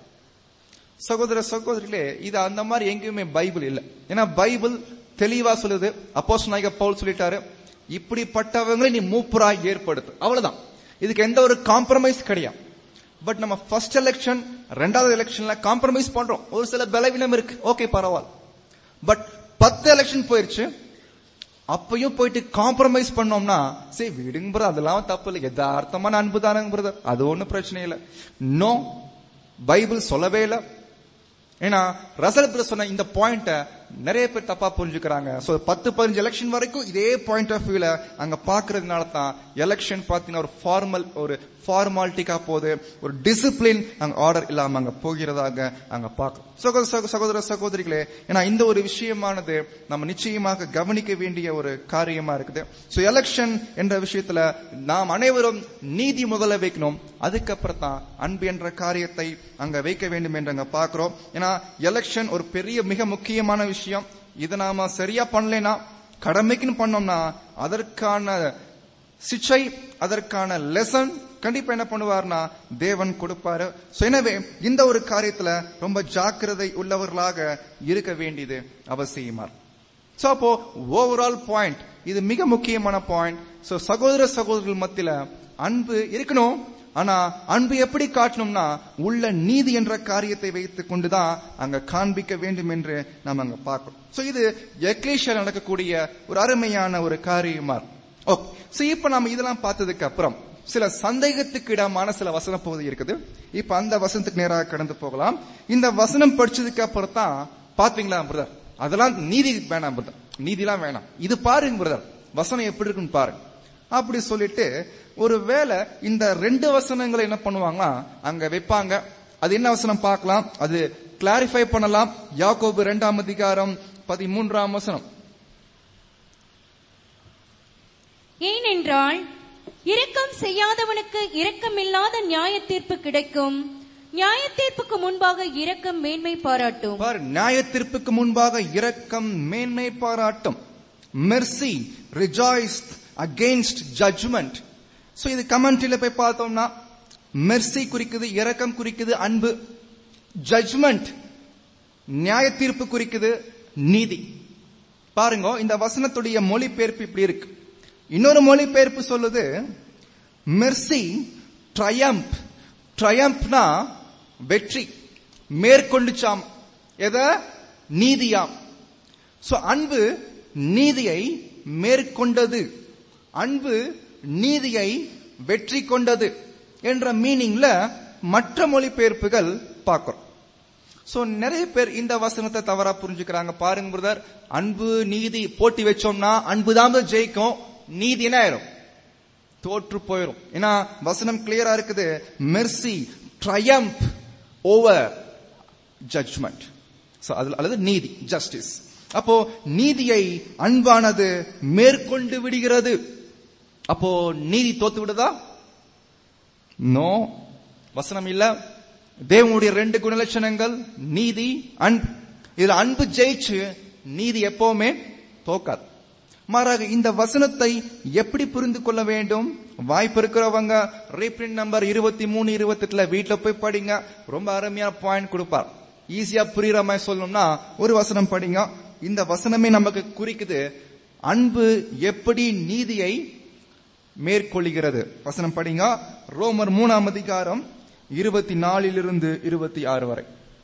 சகோதர சகோதரிகளே இது அந்த மாதிரி எங்கேயுமே பைபிள் இல்ல ஏன்னா பைபிள் தெளிவா சொல்லுது அப்போஸ் நாயக பவுல் சொல்லிட்டாரு இப்படிப்பட்டவங்களை நீ மூப்பராய் ஏற்படுத்து அவ்வளவுதான் இதுக்கு எந்த ஒரு காம்ப்ரமைஸ் கிடையாது பட் நம்ம ஃபர்ஸ்ட் எலெக்ஷன் ரெண்டாவது எலெக்ஷன்ல காம்ப்ரமைஸ் பண்றோம் ஒரு சில பலவீனம் இருக்கு ஓகே பரவாயில்ல பட் பத்து எலெக்ஷன் போயிருச்சு அப்பயும் போயிட்டு காம்ப்ரமைஸ் பண்ணோம்னா சரி விடுங்க பிரதர் அதெல்லாம் தப்பு இல்லை யதார்த்தமான அன்பு தானங்க பிரதர் அது ஒண்ணும் பிரச்சனை இல்லை நோ பைபிள் சொல்லவே இல்லை ஏன்னா ரசல் பிரதர் சொன்ன இந்த பாயிண்ட நிறைய பேர் தப்பா புரிஞ்சுக்கிறாங்க சோ பத்து பதினஞ்சு எலெக்ஷன் வரைக்கும் இதே பாயிண்ட் ஆஃப் வியூல அங்க பாக்குறதுனால தான் எலெக்ஷன் பாத்தீங்கன்னா ஒரு ஃபார்மல் ஒரு ஃபார்மாலிட்டிக்கா போகுது ஒரு டிசிப்ளின் அங்க ஆர்டர் இல்லாம அங்க போகிறதாக அங்க பார்க்கும் சகோதர சகோ- சகோதர சகோதரிகளே ஏன்னா இந்த ஒரு விஷயமானது நம்ம நிச்சயமாக கவனிக்க வேண்டிய ஒரு காரியமா இருக்குது சோ எலெக்ஷன் என்ற விஷயத்துல நாம் அனைவரும் நீதி முதல்ல வைக்கணும் அதுக்கப்புறம் தான் அன்பு என்ற காரியத்தை அங்க வைக்க வேண்டும் என்று அங்க பாக்குறோம் ஏன்னா எலெக்ஷன் ஒரு பெரிய மிக முக்கியமான விஷயம் இதை நாம சரியா பண்ணலைன்னா கடமைக்குன்னு பண்ணோம்னா அதற்கான சிச்சை அதற்கான லெசன் கண்டிப்பா என்ன பண்ணுவார்னா தேவன் கொடுப்பாரு So, எனவே இந்த ஒரு காரியத்துல ரொம்ப ஜாக்கிரதை உள்ளவர்களாக இருக்க வேண்டியது அவசியமா இருக்கு. சோ அப்போ ஓவரால் பாயிண்ட் இது மிக முக்கியமான பாயிண்ட் சோ சகோதர சகோதரர்கள் மத்தியில அன்பு இருக்கணும் ஆனா அன்பு எப்படி காட்டணும்னா உள்ள நீதி என்ற காரியத்தை வைத்துக் கொண்டுதான் அங்க காண்பிக்க வேண்டும் என்று நாம் அங்க பார்க்கணும் சோ இது எக்லேஷியா நடக்கக்கூடிய ஒரு அருமையான ஒரு காரியமா இருக்கு. ஓகே சோ இப்ப நாம இதெல்லாம் பார்த்ததுக்கு அப்புறம் சில சந்தேகத்துக்கு இடமான சில வசன பகுதி இருக்குது இப்ப அந்த வசனத்துக்கு நேராக கடந்து போகலாம் இந்த வசனம் படிச்சதுக்கு அப்புறம் தான் பாத்தீங்களா பிரதர் அதெல்லாம் நீதி வேணாம் பிரதர் நீதிலாம் வேணாம் இது பாருங்க பிரதர் வசனம் எப்படி இருக்குன்னு பாருங்க அப்படி சொல்லிட்டு ஒருவேளை இந்த ரெண்டு வசனங்களை என்ன பண்ணுவாங்கன்னா அங்க வைப்பாங்க அது என்ன வசனம் பார்க்கலாம் அது கிளாரிஃபை பண்ணலாம் யாக்கோபு இரண்டாம் அதிகாரம் பதிமூன்றாம் வசனம் ஏனென்றால் இரக்கம் செய்யாதவனுக்கு இரக்கமில்லாத நியாய தீர்ப்பு கிடைக்கும் நியாய தீர்ப்புக்கு முன்பாக இரக்கம் மேன்மை பாராட்டும் பார் நியாயத்தீர்ப்புக்கு முன்பாக இரக்கம் மேன்மை பாராட்டும் mercy rejoice against judgement so இது கமெண்ட்ரியில போய் பார்த்தோம்னா மெர்சி குறிக்குது இரக்கம் குறிக்குது அன்பு ஜட்ஜ்மெண்ட் நியாய தீர்ப்பு குறிக்குது நீதி பாருங்க இந்த வசனத்துடைய மொழிபெயர்ப்பு இப்படி இருக்கு இன்னொரு மொழிபெயர்ப்பு சொல்லுது மெர்சி ட்ரயம்ப் ட்ரயம்ப்னா வெற்றி மேற்கொண்டுச்சாம் எத நீதியாம் சோ அன்பு நீதியை மேற்கொண்டது அன்பு நீதியை வெற்றி கொண்டது என்ற மீனிங்ல மற்ற மொழிபெயர்ப்புகள் பார்க்கிறோம் சோ நிறைய பேர் இந்த வசனத்தை தவறா புரிஞ்சுக்கிறாங்க பாருங்க பிரதர் அன்பு நீதி போட்டி வச்சோம்னா அன்பு தான் ஜெயிக்கும் நீதி என்ன ஆயிரும் தோற்று போயிரும் ஏன்னா வசனம் கிளியரா இருக்குது மெர்சி ட்ரயம்ப் ஓவர் ஜட்ஜ்மெண்ட் அல்லது நீதி ஜஸ்டிஸ் அப்போ நீதியை அன்பானது மேற்கொண்டு விடுகிறது அப்போ நீதி தோத்து விடுதா நோ வசனம் இல்ல தேவனுடைய ரெண்டு குணலட்சணங்கள் நீதி அன்பு இதுல அன்பு ஜெயிச்சு நீதி எப்பவுமே தோக்காது மாறாக இந்த வசனத்தை எப்படி புரிந்து கொள்ள வேண்டும் வாய்ப்பு இருக்கிறவங்க ரீப்ரிண்ட் நம்பர் இருபத்தி மூணு இருபத்தி எட்டுல வீட்டுல போய் படிங்க ரொம்ப அருமையான பாயிண்ட் கொடுப்பார் ஈஸியா புரியுற மாதிரி சொல்லணும்னா ஒரு வசனம் படிங்க இந்த வசனமே நமக்கு குறிக்குது அன்பு எப்படி நீதியை மேற்கொள்கிறது வசனம் படிங்க ரோமர் மூணாம் அதிகாரம் இருபத்தி நாலிலிருந்து இருபத்தி ஆறு வரை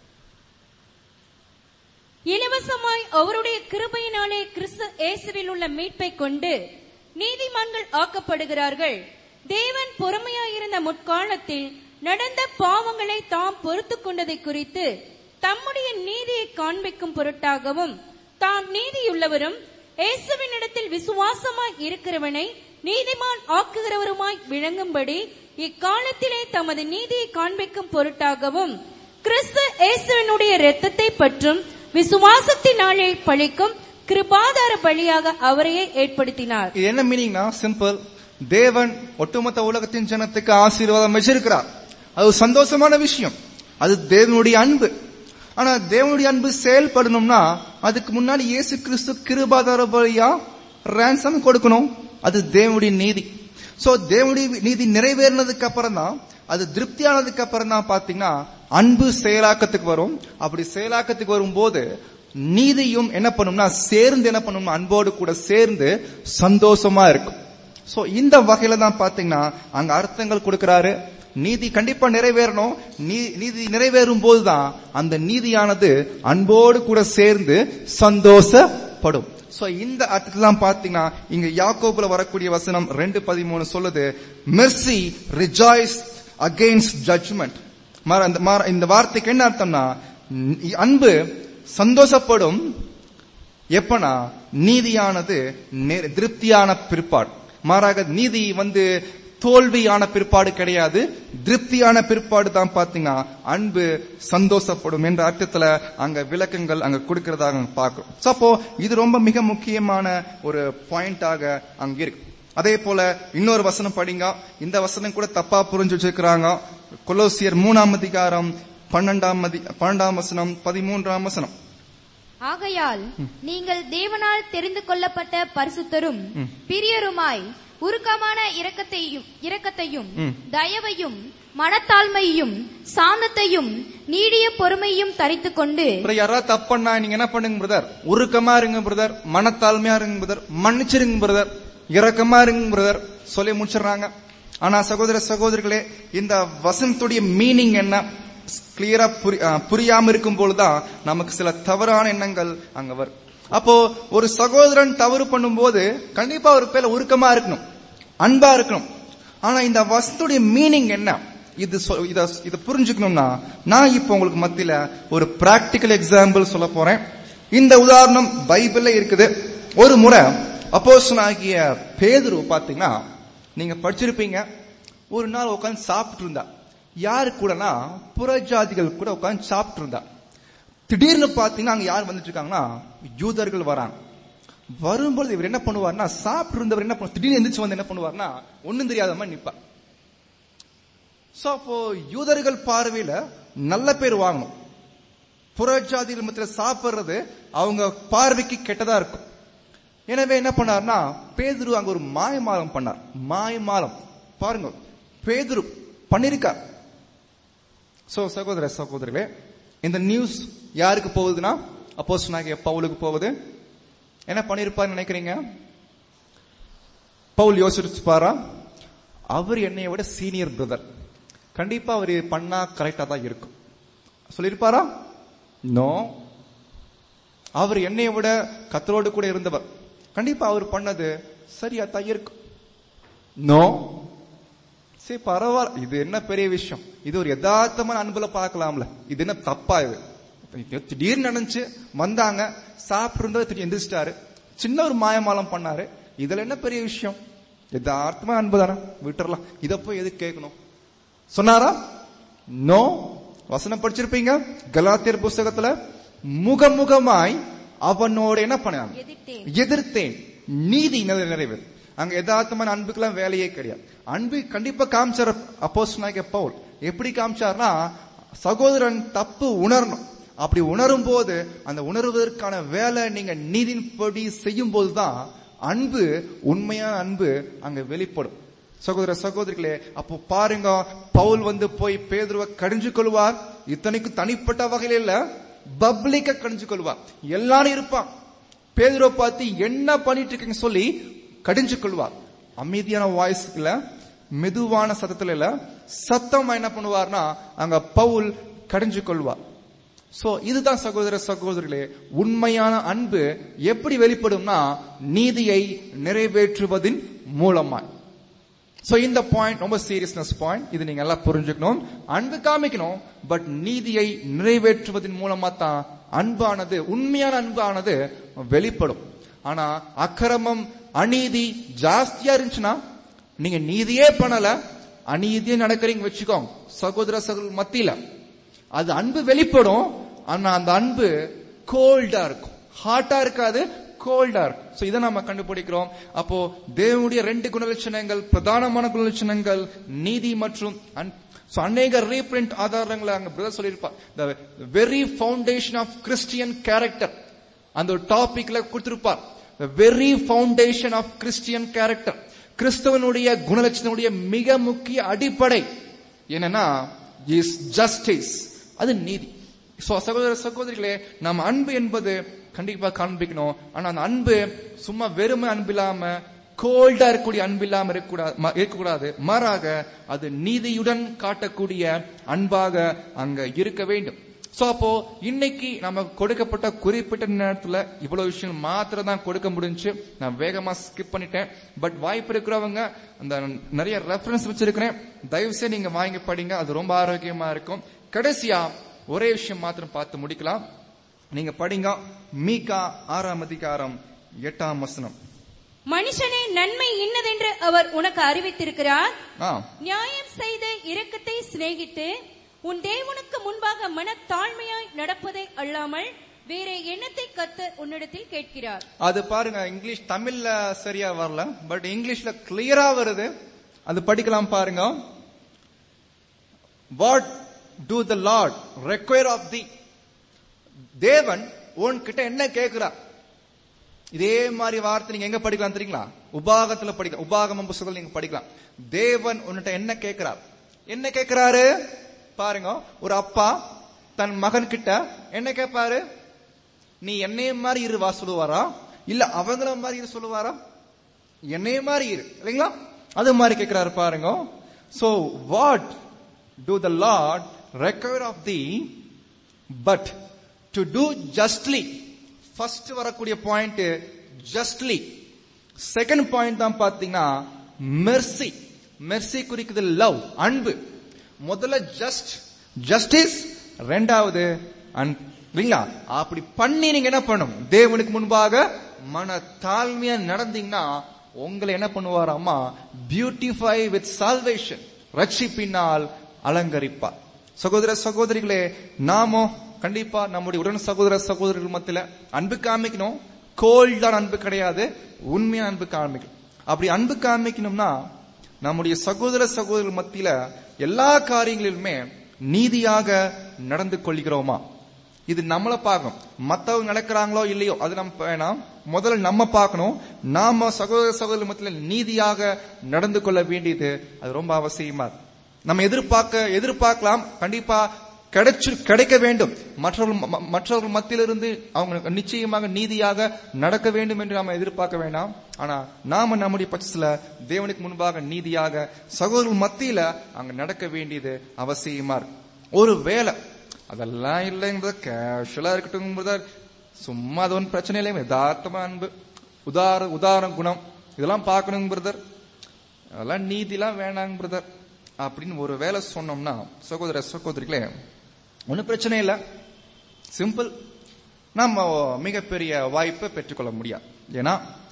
இலவசமாய் அவருடைய கிருபையினாலே கிறிஸ்து இயேசுவில் உள்ள மீட்பை கொண்டு நீதிமான்கள் ஆக்கப்படுகிறார்கள் தேவன் பொறுமையாயிருந்த முற்காலத்தில் நடந்த பாவங்களை தாம் பொறுத்து கொண்டதை குறித்து தம்முடைய நீதியை காண்பிக்கும் பொருட்டாகவும் தாம் நீதியுள்ளவரும் இயேசுவினிடத்தில் விசுவாசமாய் இருக்கிறவனை நீதிமான் ஆக்குகிறவருமாய் விளங்கும்படி இக்காலத்திலே தமது நீதியை காண்பிக்கும் பொருட்டாகவும் கிறிஸ்து இயேசுவினுடைய இரத்தத்தை பற்றும் விசுவாசத்தினாலே பழிக்கும் கிருபாதார பலியாக அவரையே ஏற்படுத்தினார் இது என்ன மீனிங்னா சிம்பிள் தேவன் ஒட்டுமொத்த உலகத்தின் ஜனத்துக்கு ஆசீர்வாதம் வச்சிருக்கிறார் அது ஒரு சந்தோஷமான விஷயம் அது தேவனுடைய அன்பு ஆனா தேவனுடைய அன்பு செயல்படணும்னா அதுக்கு முன்னாடி இயேசு கிறிஸ்து கிருபாதார பலியா ransom கொடுக்கணும் அது தேவனுடைய நீதி சோ தேவனுடைய நீதி நிறைவேறினதுக்கு அப்புறம் தான் அது திருப்தியானதுக்கு அப்புறம் தான் பாத்தீங்கன்னா அன்பு செயலாக்கத்துக்கு வரும் அப்படி செயலாக்கத்துக்கு வரும்போது நீதியும் என்ன பண்ணும்னா சேர்ந்து என்ன பண்ணும் அன்போடு கூட சேர்ந்து சந்தோஷமா இருக்கும் சோ இந்த வகையில தான் பாத்தீங்கன்னா அங்க அர்த்தங்கள் கொடுக்கிறாரு நீதி கண்டிப்பா நிறைவேறணும் நீ- நீதி நிறைவேறும் போதுதான் அந்த நீதியானது அன்போடு கூட சேர்ந்து சந்தோஷப்படும் சோ இந்த அர்த்தத்தில் தான் பாத்தீங்கன்னா இங்க யாக்கோபுல வரக்கூடிய வசனம் ரெண்டு பதிமூணு சொல்லுது மெர்சி ரிஜாய்ஸ் அகெயின்ஸ்ட் ஜட்ஜ்மெண்ட் அந்த மாற- இந்த வார்த்தைக்கு என்ன அர்த்தம்னா ந- அன்பு சந்தோஷப்படும் எப்பனா நீதியானது நெ- திருப்தியான பிற்பாடு மாறாக நீதி வந்து தோல்வியான பிற்பாடு கிடையாது திருப்தியான பிற்பாடு தான் பாத்தீங்கன்னா அன்பு சந்தோஷப்படும் என்ற அர்த்தத்துல அங்க விளக்கங்கள் அங்க கொடுக்கிறதாக அங்க பார்க்கிறோம் So, அப்போ இது ரொம்ப மிக முக்கியமான ஒரு பாயிண்டாக அங்க இருக்கு அதே போல இன்னொரு வசனம் படிங்க இந்த வசனம் கூட தப்பா புரிஞ்சு வச்சிருக்கிறாங்க கொலோசியர் மூணாம் அதிகாரம் பன்னெண்டாம் அதி பன்னெண்டாம் வசனம் பதிமூன்றாம் வசனம் ஆகையால் நீங்கள் தேவனால் தெரிந்து கொள்ளப்பட்ட பரிசுத்தரும் பிரியருமாய் உருக்கமான இரக்கத்தையும் இரக்கத்தையும் தயவையும் மனத்தாழ்மையும் சாந்தத்தையும் நீடிய பொறுமையும் தரித்துக் கொண்டு அப்புறம் யாராவது தப்பண்ணா நீங்க என்ன பண்ணுங்க பிரதர் உருக்கமா இருங்க பிரதர் மனத்தாழ்மையா இருங்க பிரதர் மன்னிச்சிருங்க பிரதர் இரக்கமா இருங்க பிரதர் சொல்லி முடிச்சிடுறாங்க ஆனா சகோதர சகோதரிகளே இந்த வசனத்துடைய மீனிங் என்ன கிளியரா புரியாம இருக்கும் பொழுதுதான் நமக்கு சில தவறான எண்ணங்கள் அங்க வரும் அப்போ ஒரு சகோதரன் தவறு பண்ணும்போது கண்டிப்பா ஒரு பேர்ல உருக்கமா இருக்கணும் அன்பா இருக்கணும் ஆனா இந்த வசத்துடைய மீனிங் என்ன இது சொ- இத இத புரிஞ்சுக்கணும்னா நான் இப்போ உங்களுக்கு மத்தியில ஒரு பிராக்டிக்கல் எக்ஸாம்பிள் சொல்ல போறேன் இந்த உதாரணம் பைபிள்ல இருக்குது ஒரு முறை அப்போஸ்தலனாகிய பேதுரு பாத்தீங்கன்னா நீங்க படிச்சிருப்பீங்க ஒரு நாள் உட்கார்ந்து சாப்பிட்டு இருந்தா யாரு கூடனா புறஜாதிகள் கூட உட்கார்ந்து சாப்பிட்டு இருந்தா திடீர்னு பாத்தீங்கன்னா அங்க யார் வந்துட்டு இருக்காங்கன்னா யூதர்கள் வராங்க வரும்போது இவர் என்ன பண்ணுவார்னா சாப்பிட்டு இருந்தவர் என்ன பண்ணுவார் திடீர்னு எந்திரிச்சு வந்து என்ன பண்ணுவார்னா ஒண்ணும் தெரியாத மாதிரி நிப்பார் சோ அப்போ யூதர்கள் பார்வையில நல்ல பேர் வாங்கணும் புறஜாதிகள் மத்தியில சாப்பிடுறது அவங்க பார்வைக்கு கெட்டதா இருக்கும் எனவே என்ன பண்ணார்னா பேதுரு அங்க ஒரு மாயமாலம் பண்ணார் மாயமாலம் பாருங்க பேதுரு பண்ணிருக்கார் சோ சகோதர சகோதரிகளே இந்த நியூஸ் யாருக்கு போகுதுன்னா அப்போஸ் பவுலுக்கு போகுது என்ன பண்ணிருப்பாருன்னு நினைக்கிறீங்க பவுல் யோசிச்சுப்பாரா அவர் என்னைய விட சீனியர் பிரதர் கண்டிப்பா அவர் பண்ணா கரெக்டா தான் இருக்கும் சொல்லிருப்பாரா நோ அவர் என்னைய விட கத்தரோடு கூட இருந்தவர் கண்டிப்பா அவர் பண்ணது சரியா தான் இருக்கும் நோ சரி பரவாயில்ல இது என்ன பெரிய விஷயம் இது ஒரு யதார்த்தமான அன்புல பார்க்கலாம்ல இது என்ன தப்பா இது திடீர்னு நினைச்சு வந்தாங்க சாப்பிட்டு திடீர் எந்திரிச்சிட்டாரு சின்ன ஒரு மாயமாலம் பண்ணாரு இதுல என்ன பெரிய விஷயம் யதார்த்தமா அன்பு தானே விட்டுறலாம் இத போய் எது கேட்கணும் சொன்னாரா நோ வசனம் படிச்சிருப்பீங்க கலாத்தியர் புஸ்தகத்துல முகமுகமாய் அவனோட என்ன பண்ணாங்க எதிர்த்தேன். எதிர்த்தேன் நீதி நிறை- நிறைவேறு அங்க யதார்த்தமான அன்புக்கெல்லாம் வேலையே கிடையாது அன்பு கண்டிப்பா காமிச்சார் அப்போஸ் பவுல் எப்படி காமிச்சார்னா சகோதரன் தப்பு உணரணும் அப்படி உணரும் போது அந்த உணர்வதற்கான வேலை நீங்க நீதின்படி செய்யும் போதுதான் அன்பு உண்மையான அன்பு அங்க வெளிப்படும் சகோதர சகோதரிகளே அப்போ பாருங்க பவுல் வந்து போய் பேதுருவை கடிஞ்சு கொள்வார் இத்தனைக்கு தனிப்பட்ட வகையில இல்ல பப்ளிக்க கடிஞ்சு கொள்வார் எல்லாரும் இருப்பான் பேதுருவை பார்த்து என்ன பண்ணிட்டு இருக்கீங்க சொல்லி கடிஞ்சு கொள்வார் அமைதியான வாய்ஸ் இல்ல மெதுவான சத்தத்துல இல்ல சத்தமா என்ன பண்ணுவார்னா அங்க பவுல் கடிஞ்சு கொள்வார் சோ இதுதான் சகோதர சகோதரிகளே உண்மையான அன்பு எப்படி வெளிப்படும்னா நீதியை நிறைவேற்றுவதின் மூலமாய் சோ இந்த பாயிண்ட் ரொம்ப சீரியஸ்னஸ் பாயிண்ட் இது நீங்க எல்லாம் புரிஞ்சுக்கணும் அன்பு காமிக்கணும் பட் நீதியை நிறைவேற்றுவதன் மூலமா தான் அன்பானது உண்மையான அன்பானது வெளிப்படும் ஆனா அக்கிரமம் அநீதி ஜாஸ்தியா இருந்துச்சுன்னா நீங்க நீதியே பண்ணல அநீதியே நடக்கிறீங்க வச்சுக்கோங்க சகோதர சகோதர மத்தியில அது அன்பு வெளிப்படும் ஆனா அந்த அன்பு கோல்டா இருக்கும் ஹாட்டா இருக்காது கோல்டா இருக்கும் சோ இதை நம்ம கண்டுபிடிக்கிறோம் அப்போ தேவனுடைய ரெண்டு குணலட்சணங்கள் பிரதானமான குணலட்சணங்கள் நீதி மற்றும் அன்பு. So, அநேக ரீபிரிண்ட் ஆதாரங்களை அங்க பிரதர் சொல்லியிருப்பார் the very foundation of Christian character அந்த ஒரு டாபிக்ல கொடுத்திருப்பார் the very foundation of Christian character கிறிஸ்தவனுடைய குணலட்சணனுடைய மிக முக்கிய அடிப்படை என்னன்னா இஸ் ஜஸ்டிஸ் அது நீதி சோ சகோதர சகோதரிகளே நம்ம அன்பு என்பது கண்டிப்பா காண்பிக்கணும் ஆனா அந்த அன்பு சும்மா வெறுமை அன்பு இல்லாம கோல்டா இருக்கக்கூடிய அன்பு இல்லாம இருக்கக்கூடாது ம- இருக்கக்கூடாது மாறாக அது நீதியுடன் காட்டக்கூடிய அன்பாக அங்க இருக்க வேண்டும் சோ அப்போ இன்னைக்கு நமக்கு கொடுக்கப்பட்ட குறிப்பிட்ட நேரத்துல இவ்வளவு விஷயம் மாத்திரம் தான் கொடுக்க முடிஞ்சுச்சு நான் வேகமா ஸ்கிப் பண்ணிட்டேன் பட் வாய்ப்பு இருக்கிறவங்க அந்த நிறைய ரெஃபரன்ஸ் வச்சிருக்கிறேன் தயவு செய்து நீங்க வாங்கி படிங்க அது ரொம்ப ஆரோக்கியமா இருக்கும் கடைசியா ஒரே விஷயம் மாத்திரம் பார்த்து முடிக்கலாம் நீங்க படிங்க மீகா ஆறாம் அதிகாரம் எட்டாம் வசனம் மனுஷனே நன்மை இன்னதென்று அவர் உனக்கு அறிவித்திருக்கிறார் ஆ நியாயம் செய்து இரக்கத்தை சிநேகித்து உன் தேவனுக்கு முன்பாக மனத்தாழ்மையாய் நடப்பதை அல்லாமல் வேற எண்ணத்தை கர்த்தர் உன்னிடத்தில் கேட்கிறார் அது பாருங்க இங்கிலீஷ் தமிழ்ல சரியா வரல பட் இங்கிலீஷ்ல கிளியரா வருது அது படிக்கலாம் பாருங்க what do the Lord require of thee தேவன் உன்கிட்ட என்ன கேட்கிறார் இதே மாதிரி வார்த்தை நீங்க எங்க படிக்கலாம் தெரியுங்களா உபாகத்துல படிக்கலாம் உபாகமம் புஸ்தகத்துல நீங்க படிக்கலாம் தேவன் உன்கிட்ட என்ன கேட்கிறார் என்ன கேட்கிறாரு பாருங்க ஒரு அப்பா தன் மகன் கிட்ட என்ன கேட்பாரு நீ என்னைய மாதிரி இரு வா சொல்லுவாரா இல்ல அவங்கள மாதிரி இரு சொல்லுவாரா என்னைய மாதிரி இரு இல்லைங்களா அது மாதிரி கேட்கிறாரு பாருங்க so what do the Lord recover of thee but to do justly first வரக்கூடிய பாயிண்ட் ஜஸ்ட்லி செகண்ட் பாயிண்ட் தான் பாத்தீங்கன்னா மெர்சி மெர்சி குறிக்குது லவ் அன்பு முதல்ல ஜஸ்ட் ஜஸ்டிஸ் ரெண்டாவது அன்பு இல்லைங்களா அப்படி பண்ணி நீங்க என்ன பண்ணணும் தேவனுக்கு முன்பாக மன தாழ்மையா நடந்தீங்கன்னா உங்களை என்ன பண்ணுவாராமா பியூட்டிஃபை வித் சால்வேஷன் ரட்சிப்பினால் அலங்கரிப்பார் சகோதர சகோதரிகளே நாமோ கண்டிப்பா நம்முடைய உடன் சகோதர சகோதரிகள் மத்தியில அன்பு காமிக்கணும் கோல்டான அன்பு கிடையாது உண்மையான அன்பு காமிக்கணும் அப்படி அன்பு காமிக்கணும்னா நம்முடைய சகோதர சகோதரர்கள் மத்தியில எல்லா காரியங்களிலுமே நீதியாக நடந்து கொள்கிறோமா இது நம்மள பார்க்கணும் மத்தவங்க நடக்கிறாங்களோ இல்லையோ அது நம்ம வேணாம் முதல்ல நம்ம பார்க்கணும் நாம சகோதர சகோதர மத்தியில் நீதியாக நடந்து கொள்ள வேண்டியது அது ரொம்ப அவசியமா இருக்கு. நம்ம எதிர்பார்க்க எதிர்பார்க்கலாம் கண்டிப்பா கிடைச்சு கிடைக்க வேண்டும் மற்றவர்கள் ம- ம- மற்றவர்கள் மத்தியிலிருந்து அவங்க நிச்சயமாக நீதியாக நடக்க வேண்டும் என்று நாம எதிர்பார்க்க வேண்டாம் ஆனா நாம நம்முடைய பட்சத்துல தேவனுக்கு முன்பாக நீதியாக சகோதரர்கள் மத்தியில அங்க நடக்க வேண்டியது அவசியமா இருக்கு ஒரு வேலை அதெல்லாம் இல்லைங்க கேஷுவலா இருக்கட்டும் brother. சும்மா அது ஒன்றும் பிரச்சனை இல்லை யதார்த்தமா அன்பு உதார உதாரண குணம் இதெல்லாம் பார்க்கணும் பிரதர் அதெல்லாம் நீதிலாம் வேணாங்க பிரதர் அப்படின்னு ஒரு வேலை சொன்னோம்னா சகோதர சகோதரிகளே ஒன்றும் பிரச்சனை இல்லை சிம்பிள் நம்ம மிகப்பெரிய வாய்ப்பை பெற்றுக்கொள்ள முடியாது ஏன்னா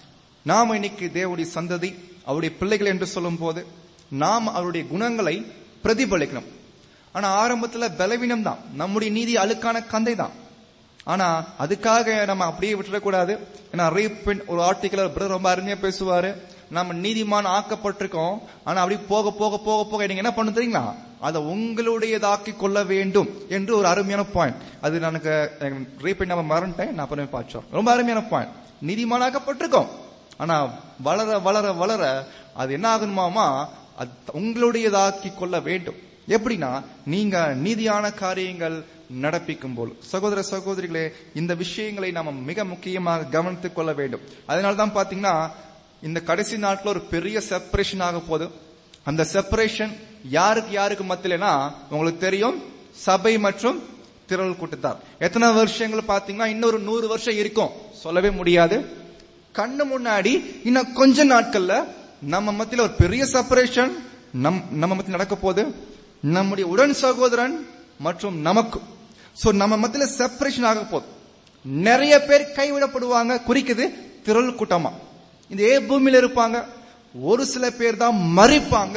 நாம இன்னைக்கு தேவனுடைய சந்ததி அவருடைய பிள்ளைகள் என்று சொல்லும் போது நாம் அவருடைய குணங்களை பிரதிபலிக்கணும் ஆனா ஆரம்பத்துல பலவீனம் தான் நம்முடைய நீதி அழுக்கான கந்தை தான் ஆனா அதுக்காக நம்ம அப்படியே விட்டுறக்கூடாது ஏன்னா ரீபின் ஒரு ஆர்டிக்கல் பிரதர் ரொம்ப அருமையா பேசுவாரு நம்ம நீதிமான் ஆக்கப்பட்டிருக்கோம் ஆனா அப்படி போக போக போக போக நீங்க என்ன பண்ணு தெரியுங்களா அதை உங்களுடையதாக்கி கொள்ள வேண்டும் என்று ஒரு அருமையான பாயிண்ட் அது எனக்கு ரீபின் நம்ம மறந்துட்டேன் நான் அப்புறமே பார்த்தோம் ரொம்ப அருமையான பாயிண்ட் நீதிமான் ஆக்கப்பட்டிருக்கோம் ஆனா வளர வளர வளர அது என்ன ஆகணுமாமா அது உங்களுடையதாக்கி கொள்ள வேண்டும் எப்படின்னா நீங்க நீதியான காரியங்கள் நடப்பிக்கும் போல் சகோதர சகோதரிகளே இந்த விஷயங்களை நாம மிக முக்கியமாக கவனித்துக் கொள்ள வேண்டும் அதனால தான் பாத்தீங்கன்னா இந்த கடைசி நாட்கள் ஒரு பெரிய செப்பரேஷன் ஆக போகுது அந்த செப்பரேஷன் யாருக்கு யாருக்கு மத்தியிலனா உங்களுக்கு தெரியும் சபை மற்றும் திரள் கூட்டத்தார் எத்தனை வருஷங்கள் பாத்தீங்கன்னா இன்னொரு நூறு வருஷம் இருக்கும் சொல்லவே முடியாது கண்ணு முன்னாடி இன்னும் கொஞ்ச நாட்கள்ல நம்ம மத்தியில ஒரு பெரிய செப்பரேஷன் நம் நம்ம மத்தியில் நடக்க போகுது நம்முடைய உடன் சகோதரன் மற்றும் நமக்கு சோ நம்ம மத்தியில செப்பரேஷன் ஆக போகுது நிறைய பேர் கைவிடப்படுவாங்க குறிக்குது திரள் கூட்டமா இந்த ஏ பூமியில இருப்பாங்க ஒரு சில பேர் தான் மறிப்பாங்க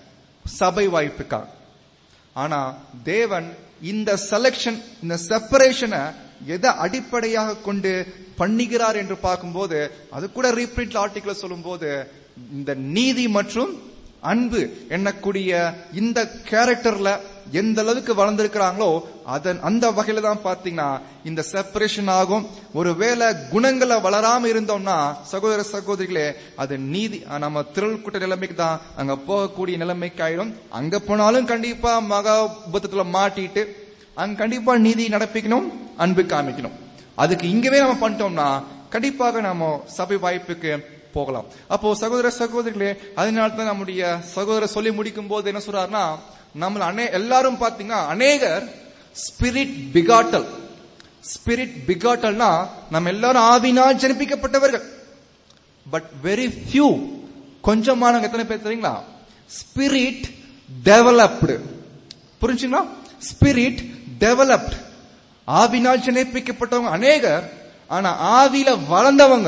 சபை வாய்ப்புக்காக ஆனா தேவன் இந்த செலக்ஷன் இந்த செப்பரேஷனை எதை அடிப்படையாக கொண்டு பண்ணுகிறார் என்று பார்க்கும்போது அது கூட ரீப்ரிண்ட் ஆர்டிக்கல சொல்லும்போது இந்த நீதி மற்றும் அன்பு எண்ணக்கூடிய இந்த கேரக்டர்ல எந்த அளவுக்கு வளர்ந்திருக்கிறாங்களோ அதன் அந்த வகையில தான் பாத்தீங்கன்னா இந்த செப்பரேஷன் ஆகும் ஒருவேளை குணங்களை வளராம இருந்தோம்னா சகோதர சகோதரிகளே அது நீதி நம்ம திரள் கூட்ட நிலைமைக்கு தான் அங்க போகக்கூடிய நிலைமைக்கு ஆயிடும் அங்க போனாலும் கண்டிப்பா மகாபுத்தத்துல மாட்டிட்டு அங்க கண்டிப்பா நீதி நடப்பிக்கணும் அன்பு காமிக்கணும் அதுக்கு இங்கவே நம்ம பண்ணிட்டோம்னா கண்டிப்பாக நாம சபை வாய்ப்புக்கு போகலாம் அப்போ சகோதர சகோதரிகளே அதனால தான் நம்முடைய சகோதரர் சொல்லி முடிக்கும் போது என்ன சொல்றாருன்னா நம்ம அநே எல்லாரும் பாத்தீங்கன்னா அநேகர் ஸ்பிரிட் பிகாட்டல் ஸ்பிரிட் பிகாட்டல்னா நம்ம எல்லாரும் ஆவினால் ஜனிப்பிக்கப்பட்டவர்கள் பட் வெரி ஃபியூ கொஞ்சமானவங்க எத்தனை பேர் தெரியுங்களா ஸ்பிரிட் டெவலப்டு புரிஞ்சுங்களா ஸ்பிரிட் டெவலப்டு ஆவினால் ஜனிப்பிக்கப்பட்டவங்க அநேகர் ஆனா ஆவியில வளர்ந்தவங்க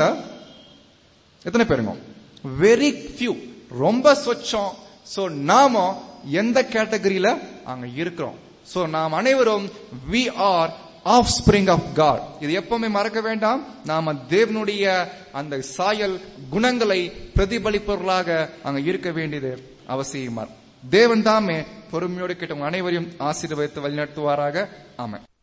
எத்தனை பேருங்க வெரி ஃபியூ ரொம்ப சொச்சம் சோ நாம எந்த கேட்டகரியில அங்க இருக்கிறோம் சோ நாம் அனைவரும் we are offspring of God இது எப்பவுமே மறக்க வேண்டாம் நாம தேவனுடைய அந்த சாயல் குணங்களை பிரதிபலிப்பவர்களாக அங்க இருக்க வேண்டியது அவசியமா தேவன் தாமே பொறுமையோடு கேட்டவங்க அனைவரையும் ஆசீர்வதித்து வழிநடத்துவாராக ஆமென்